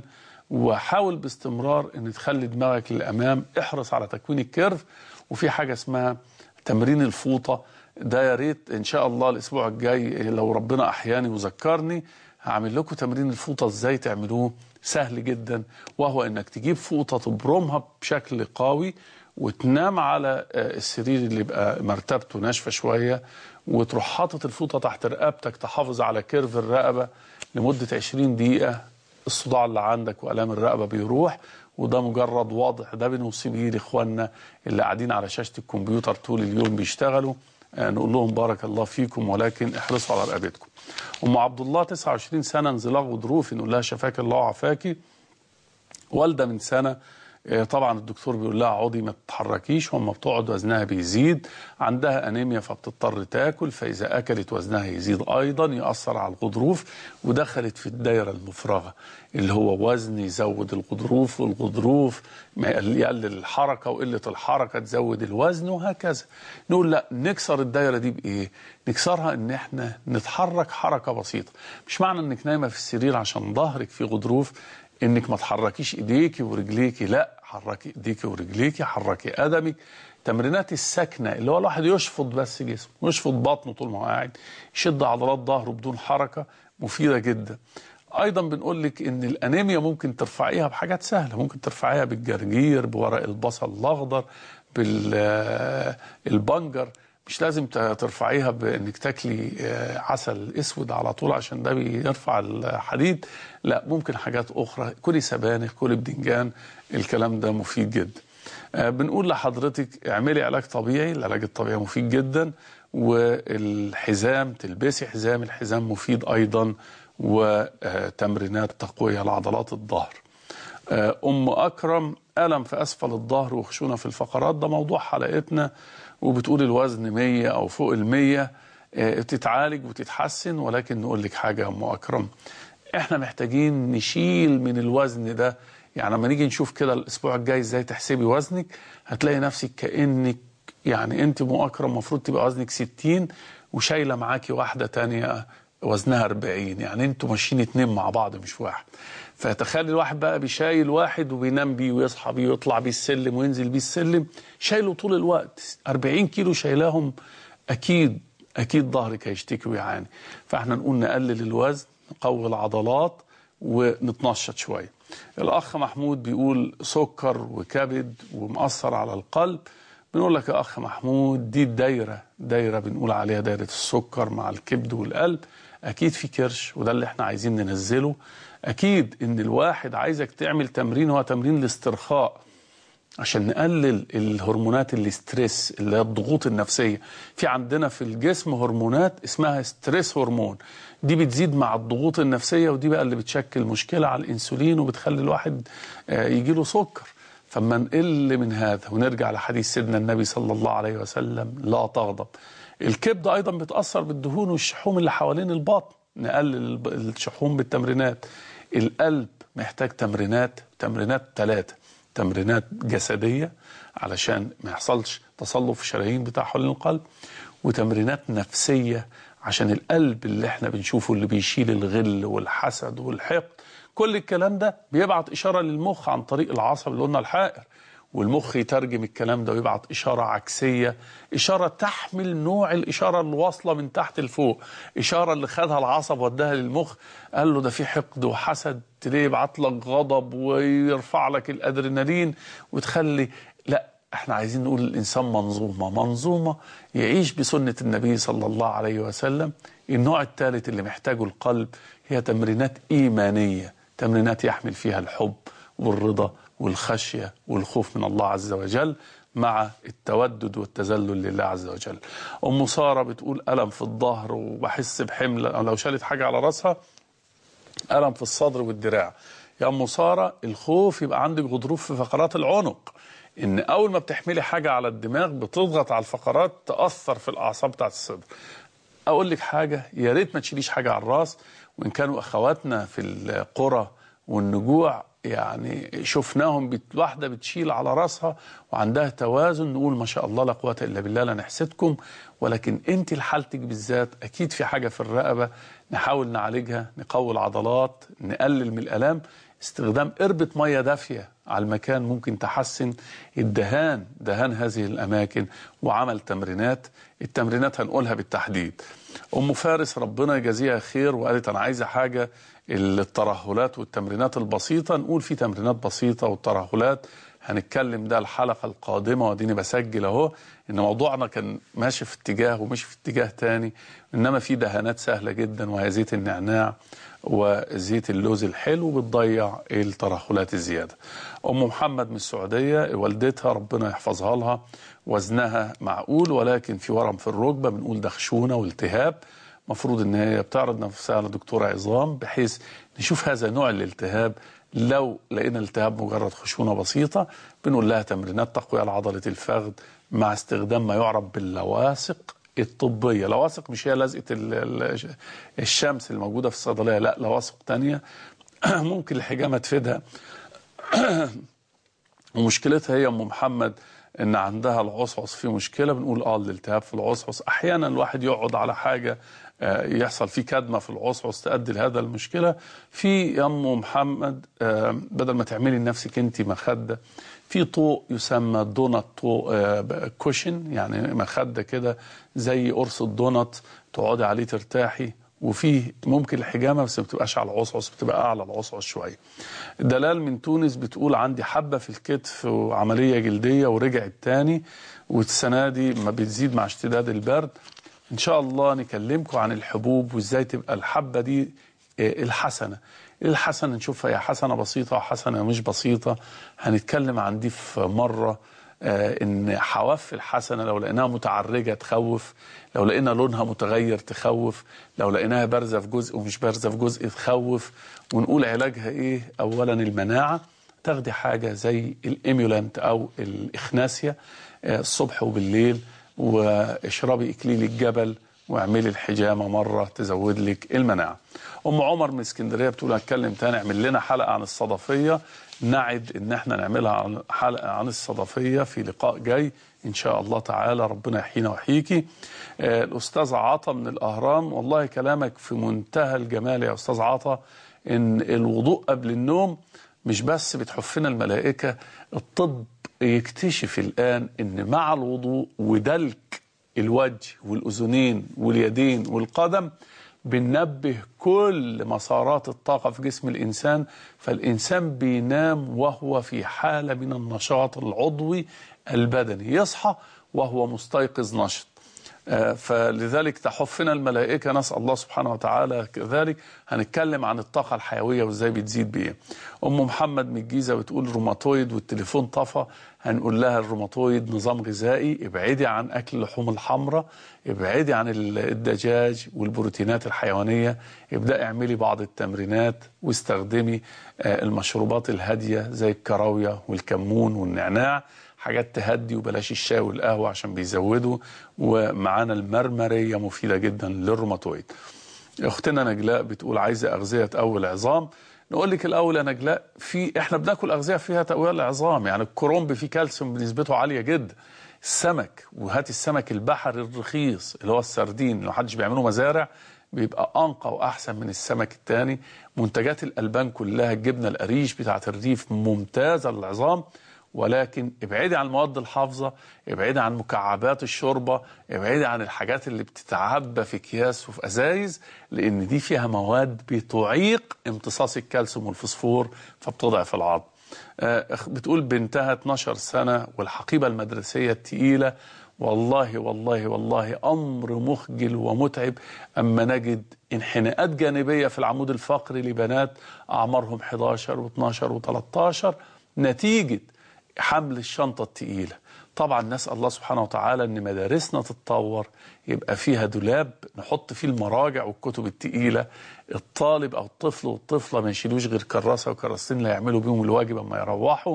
وحاول باستمرار ان تخلي دماغك للامام احرص على تكوين الكيرف وفي حاجه اسمها تمرين الفوطه ده يا ريت ان شاء الله الاسبوع الجاي لو ربنا احياني وذكرني هعمل لكم تمرين الفوطه ازاي تعملوه سهل جدا وهو انك تجيب فوطه تبرمها بشكل قوي وتنام على آه، السرير اللي يبقى مرتبته ناشفه شويه وتروح حاطط الفوطه تحت رقبتك تحافظ على كيرف الرقبه لمده 20 دقيقه الصداع اللي عندك والام الرقبه بيروح وده مجرد واضح ده بنوصي بيه لاخواننا اللي قاعدين على شاشه الكمبيوتر طول اليوم بيشتغلوا آه، نقول لهم بارك الله فيكم ولكن احرصوا على رقبتكم. ام عبد الله 29 سنه انزلاق غضروفي نقول لها شفاك الله وعافاكي والده من سنه آه، طبعا الدكتور بيقول لها اقعدي ما تتحركيش واما بتقعد وزنها بيزيد عندها انيميا فبتضطر تاكل فاذا اكلت وزنها يزيد ايضا ياثر على الغضروف ودخلت في الدايره المفرغه اللي هو وزن يزود الغضروف والغضروف ما يقل- يقلل الحركه وقله الحركه تزود الوزن وهكذا نقول لا نكسر الدايره دي بايه نكسرها ان احنا نتحرك حركه بسيطه مش معنى انك نايمه في السرير عشان ظهرك فيه غضروف انك ما تحركيش ايديكي ورجليكي لا حركي ايديكي ورجليكي حركي قدمك تمرينات السكنه اللي هو الواحد يشفط بس جسمه يشفط بطنه طول ما هو قاعد يشد عضلات ظهره بدون حركه مفيده جدا ايضا بنقول لك ان الانيميا ممكن ترفعيها بحاجات سهله ممكن ترفعيها بالجرجير بورق البصل الاخضر بالبنجر مش لازم ت- ترفعيها بانك تاكلي آه، عسل اسود على طول عشان ده بيرفع الحديد لا ممكن حاجات اخرى كلي سبانخ كلي بدنجان الكلام ده مفيد جدا آه، بنقول لحضرتك اعملي علاج طبيعي العلاج الطبيعي مفيد جدا والحزام تلبسي حزام الحزام مفيد ايضا وتمرينات تقويه لعضلات الظهر آه، ام اكرم الم في اسفل الظهر وخشونه في الفقرات ده موضوع حلقتنا وبتقول الوزن 100 او فوق ال 100 آه، تتعالج وتتحسن ولكن نقول لك حاجه يا ام اكرم احنا محتاجين نشيل من الوزن ده يعني لما نيجي نشوف كده الاسبوع الجاي ازاي تحسبي وزنك هتلاقي نفسك كانك يعني انت ام اكرم المفروض تبقى وزنك 60 وشايله معاكي واحده تانية وزنها 40 يعني انتوا ماشيين اتنين مع بعض مش واحد فتخيل الواحد بقى بيشايل واحد وبينام بيه ويصحى بيه ويطلع بيه السلم وينزل بيه السلم شايله طول الوقت 40 كيلو شايلاهم اكيد اكيد ظهرك هيشتكي ويعاني فاحنا نقول نقلل الوزن نقوي العضلات ونتنشط شويه الاخ محمود بيقول سكر وكبد ومأثر على القلب بنقول لك يا اخ محمود دي الدايره دايره بنقول عليها دايره السكر مع الكبد والقلب اكيد في كرش وده اللي احنا عايزين ننزله اكيد ان الواحد عايزك تعمل تمرين هو تمرين الاسترخاء عشان نقلل الهرمونات الاسترس اللي هي الضغوط النفسيه في عندنا في الجسم هرمونات اسمها ستريس هرمون دي بتزيد مع الضغوط النفسيه ودي بقى اللي بتشكل مشكله على الانسولين وبتخلي الواحد يجي له سكر فما نقل من هذا ونرجع لحديث سيدنا النبي صلى الله عليه وسلم لا تغضب الكبد ايضا بتاثر بالدهون والشحوم اللي حوالين البطن نقلل الشحوم بالتمرينات القلب محتاج تمرينات تمرينات ثلاثه تمرينات جسديه علشان ما يحصلش تصلب في الشرايين بتاع حوالين القلب وتمرينات نفسيه عشان القلب اللي احنا بنشوفه اللي بيشيل الغل والحسد والحقد كل الكلام ده بيبعت اشاره للمخ عن طريق العصب اللي قلنا الحائر والمخ يترجم الكلام ده ويبعت إشارة عكسية إشارة تحمل نوع الإشارة اللي واصلة من تحت لفوق إشارة اللي خدها العصب وداها للمخ قال له ده في حقد وحسد تلاقيه يبعت لك غضب ويرفع لك الأدرينالين وتخلي لا احنا عايزين نقول الإنسان منظومة منظومة يعيش بسنة النبي صلى الله عليه وسلم النوع الثالث اللي محتاجه القلب هي تمرينات إيمانية تمرينات يحمل فيها الحب والرضا والخشية والخوف من الله عز وجل مع التودد والتذلل لله عز وجل أم سارة بتقول ألم في الظهر وبحس بحمل لو شالت حاجة على رأسها ألم في الصدر والدراع يا أم سارة الخوف يبقى عندك غضروف في فقرات العنق إن أول ما بتحملي حاجة على الدماغ بتضغط على الفقرات تأثر في الأعصاب بتاعت الصدر أقول لك حاجة يا ريت ما تشيليش حاجة على الراس وإن كانوا أخواتنا في القرى والنجوع يعني شفناهم بت... واحده بتشيل على راسها وعندها توازن نقول ما شاء الله لا قوه الا بالله لا نحسدكم ولكن انت لحالتك بالذات اكيد في حاجه في الرقبه نحاول نعالجها نقوي العضلات نقلل من الالام استخدام قربة مية دافية على المكان ممكن تحسن الدهان دهان هذه الأماكن وعمل تمرينات التمرينات هنقولها بالتحديد أم فارس ربنا يجازيها خير وقالت أنا عايزة حاجة الترهلات والتمرينات البسيطة نقول في تمرينات بسيطة والترهلات هنتكلم ده الحلقة القادمة وديني بسجل اهو ان موضوعنا كان ماشي في اتجاه ومش في اتجاه تاني انما في دهانات سهلة جدا وهي زيت النعناع وزيت اللوز الحلو بتضيع الترهلات الزيادة ام محمد من السعودية والدتها ربنا يحفظها لها وزنها معقول ولكن في ورم في الركبة بنقول ده خشونة والتهاب مفروض ان هي بتعرض نفسها على دكتور عظام بحيث نشوف هذا نوع الالتهاب لو لقينا التهاب مجرد خشونه بسيطه بنقول لها تمرينات تقويه لعضله الفخذ مع استخدام ما يعرف باللواصق الطبيه لواصق مش هي لزقه ال- ال- الشمس اللي موجوده في الصيدليه لا لواصق تانية ممكن الحجامه تفيدها ومشكلتها هي ام محمد ان عندها العصعص فيه مشكله بنقول اه الالتهاب في العصعص احيانا الواحد يقعد على حاجه آه، يحصل فيه كدمه في العصعص تؤدي لهذا المشكله في يا ام محمد آه، بدل ما تعملي لنفسك انت مخده في طوق يسمى دونت طوق آه، كوشن يعني مخده كده زي قرص الدونت تقعدي عليه ترتاحي وفيه ممكن الحجامه بس ما بتبقاش على العصعص بتبقى اعلى العصعص شويه. دلال من تونس بتقول عندي حبه في الكتف وعمليه جلديه ورجعت تاني والسنه دي ما بتزيد مع اشتداد البرد. ان شاء الله نكلمكم عن الحبوب وازاي تبقى الحبه دي آه، الحسنه. الحسنه نشوفها هي حسنه بسيطه وحسنه مش بسيطه. هنتكلم عن دي في مره آه، ان حواف الحسنه لو لقيناها متعرجه تخوف لو لقينا لونها متغير تخوف لو لقيناها بارزه في جزء ومش بارزه في جزء تخوف ونقول علاجها ايه اولا المناعه تاخدي حاجه زي الايميولانت او الاخناسيا آه، الصبح وبالليل واشربي اكليل الجبل واعملي الحجامه مره تزود لك المناعه. ام عمر من اسكندريه بتقول هتكلم تاني اعمل لنا حلقه عن الصدفيه نعد ان احنا نعملها عن حلقه عن الصدفيه في لقاء جاي ان شاء الله تعالى ربنا يحيينا ويحييكي. آه، الاستاذ عطا من الاهرام والله كلامك في منتهى الجمال يا استاذ عطا ان الوضوء قبل النوم مش بس بتحفنا الملائكه الطب يكتشف الان ان مع الوضوء ودلك الوجه والاذنين واليدين والقدم بننبه كل مسارات الطاقة في جسم الإنسان فالإنسان بينام وهو في حالة من النشاط العضوي البدني يصحى وهو مستيقظ نشط آه، فلذلك تحفنا الملائكة نسأل الله سبحانه وتعالى كذلك هنتكلم عن الطاقة الحيوية وازاي بتزيد بإيه أم محمد من الجيزة بتقول روماتويد والتليفون طفى هنقول لها الروماتويد نظام غذائي ابعدي عن أكل اللحوم الحمراء ابعدي عن ال- الدجاج والبروتينات الحيوانية ابدأي اعملي بعض التمرينات واستخدمي آه، المشروبات الهادية زي الكراوية والكمون والنعناع حاجات تهدي وبلاش الشاي والقهوة عشان بيزودوا ومعانا المرمرية مفيدة جدا للروماتويد اختنا نجلاء بتقول عايزة أغذية تقوي العظام نقول لك الأول يا نجلاء في احنا بناكل أغذية فيها تقوية العظام يعني الكرنب فيه كالسيوم بنسبته عالية جدا السمك وهات السمك البحري الرخيص اللي هو السردين اللي محدش بيعمله مزارع بيبقى أنقى وأحسن من السمك التاني منتجات الألبان كلها الجبنة القريش بتاعت الريف ممتازة للعظام ولكن ابعدي عن المواد الحافظة ابعدي عن مكعبات الشوربة ابعدي عن الحاجات اللي بتتعبى في اكياس وفي ازايز لان دي فيها مواد بتعيق امتصاص الكالسيوم والفوسفور فبتضعف العظم آه، بتقول بنتها 12 سنة والحقيبة المدرسية التقيلة والله والله والله أمر مخجل ومتعب أما نجد انحناءات جانبية في العمود الفقري لبنات أعمارهم 11 و12 و13 نتيجة حمل الشنطة التقيلة طبعا نسأل الله سبحانه وتعالى أن مدارسنا تتطور يبقى فيها دولاب نحط فيه المراجع والكتب التقيلة الطالب أو الطفل والطفلة ما يشيلوش غير كراسة وكراستين اللي يعملوا بيهم الواجب أما يروحوا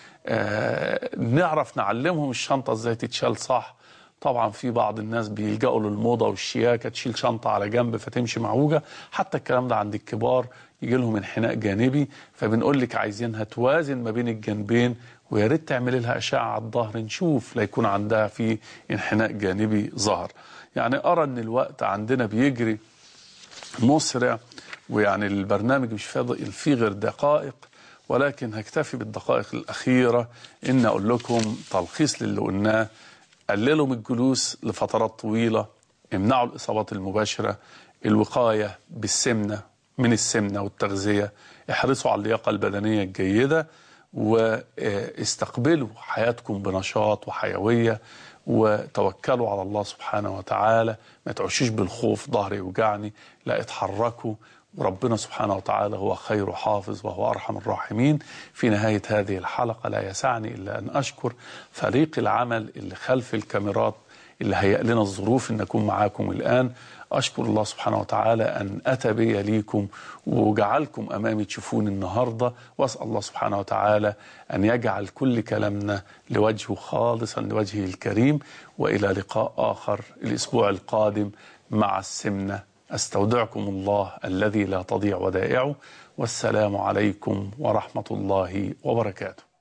آه نعرف نعلمهم الشنطة ازاي تتشال صح طبعا في بعض الناس بيلجأوا للموضة والشياكة تشيل شنطة على جنب فتمشي معوجة حتى الكلام ده عند الكبار يجي لهم انحناء جانبي فبنقول لك عايزينها توازن ما بين الجنبين ويا ريت تعملي لها اشعه على الظهر نشوف لا يكون عندها في انحناء جانبي ظهر يعني ارى ان الوقت عندنا بيجري مسرع ويعني البرنامج مش فاضل فيه غير دقائق ولكن هكتفي بالدقائق الأخيرة إن أقول لكم تلخيص للي قلناه قللوا من الجلوس لفترات طويلة امنعوا الإصابات المباشرة الوقاية بالسمنة من السمنة والتغذية احرصوا على اللياقة البدنية الجيدة واستقبلوا حياتكم بنشاط وحيوية وتوكلوا على الله سبحانه وتعالى ما تعيشوش بالخوف ظهري يوجعني لا اتحركوا وربنا سبحانه وتعالى هو خير حافظ وهو أرحم الراحمين في نهاية هذه الحلقة لا يسعني إلا أن أشكر فريق العمل اللي خلف الكاميرات اللي هيأ لنا الظروف أن أكون معاكم الآن أشكر الله سبحانه وتعالى أن أتى بي ليكم وجعلكم أمامي تشوفوني النهاردة وأسأل الله سبحانه وتعالى أن يجعل كل كلامنا لوجهه خالصا لوجهه الكريم وإلى لقاء آخر الأسبوع القادم مع السمنة أستودعكم الله الذي لا تضيع ودائعه والسلام عليكم ورحمة الله وبركاته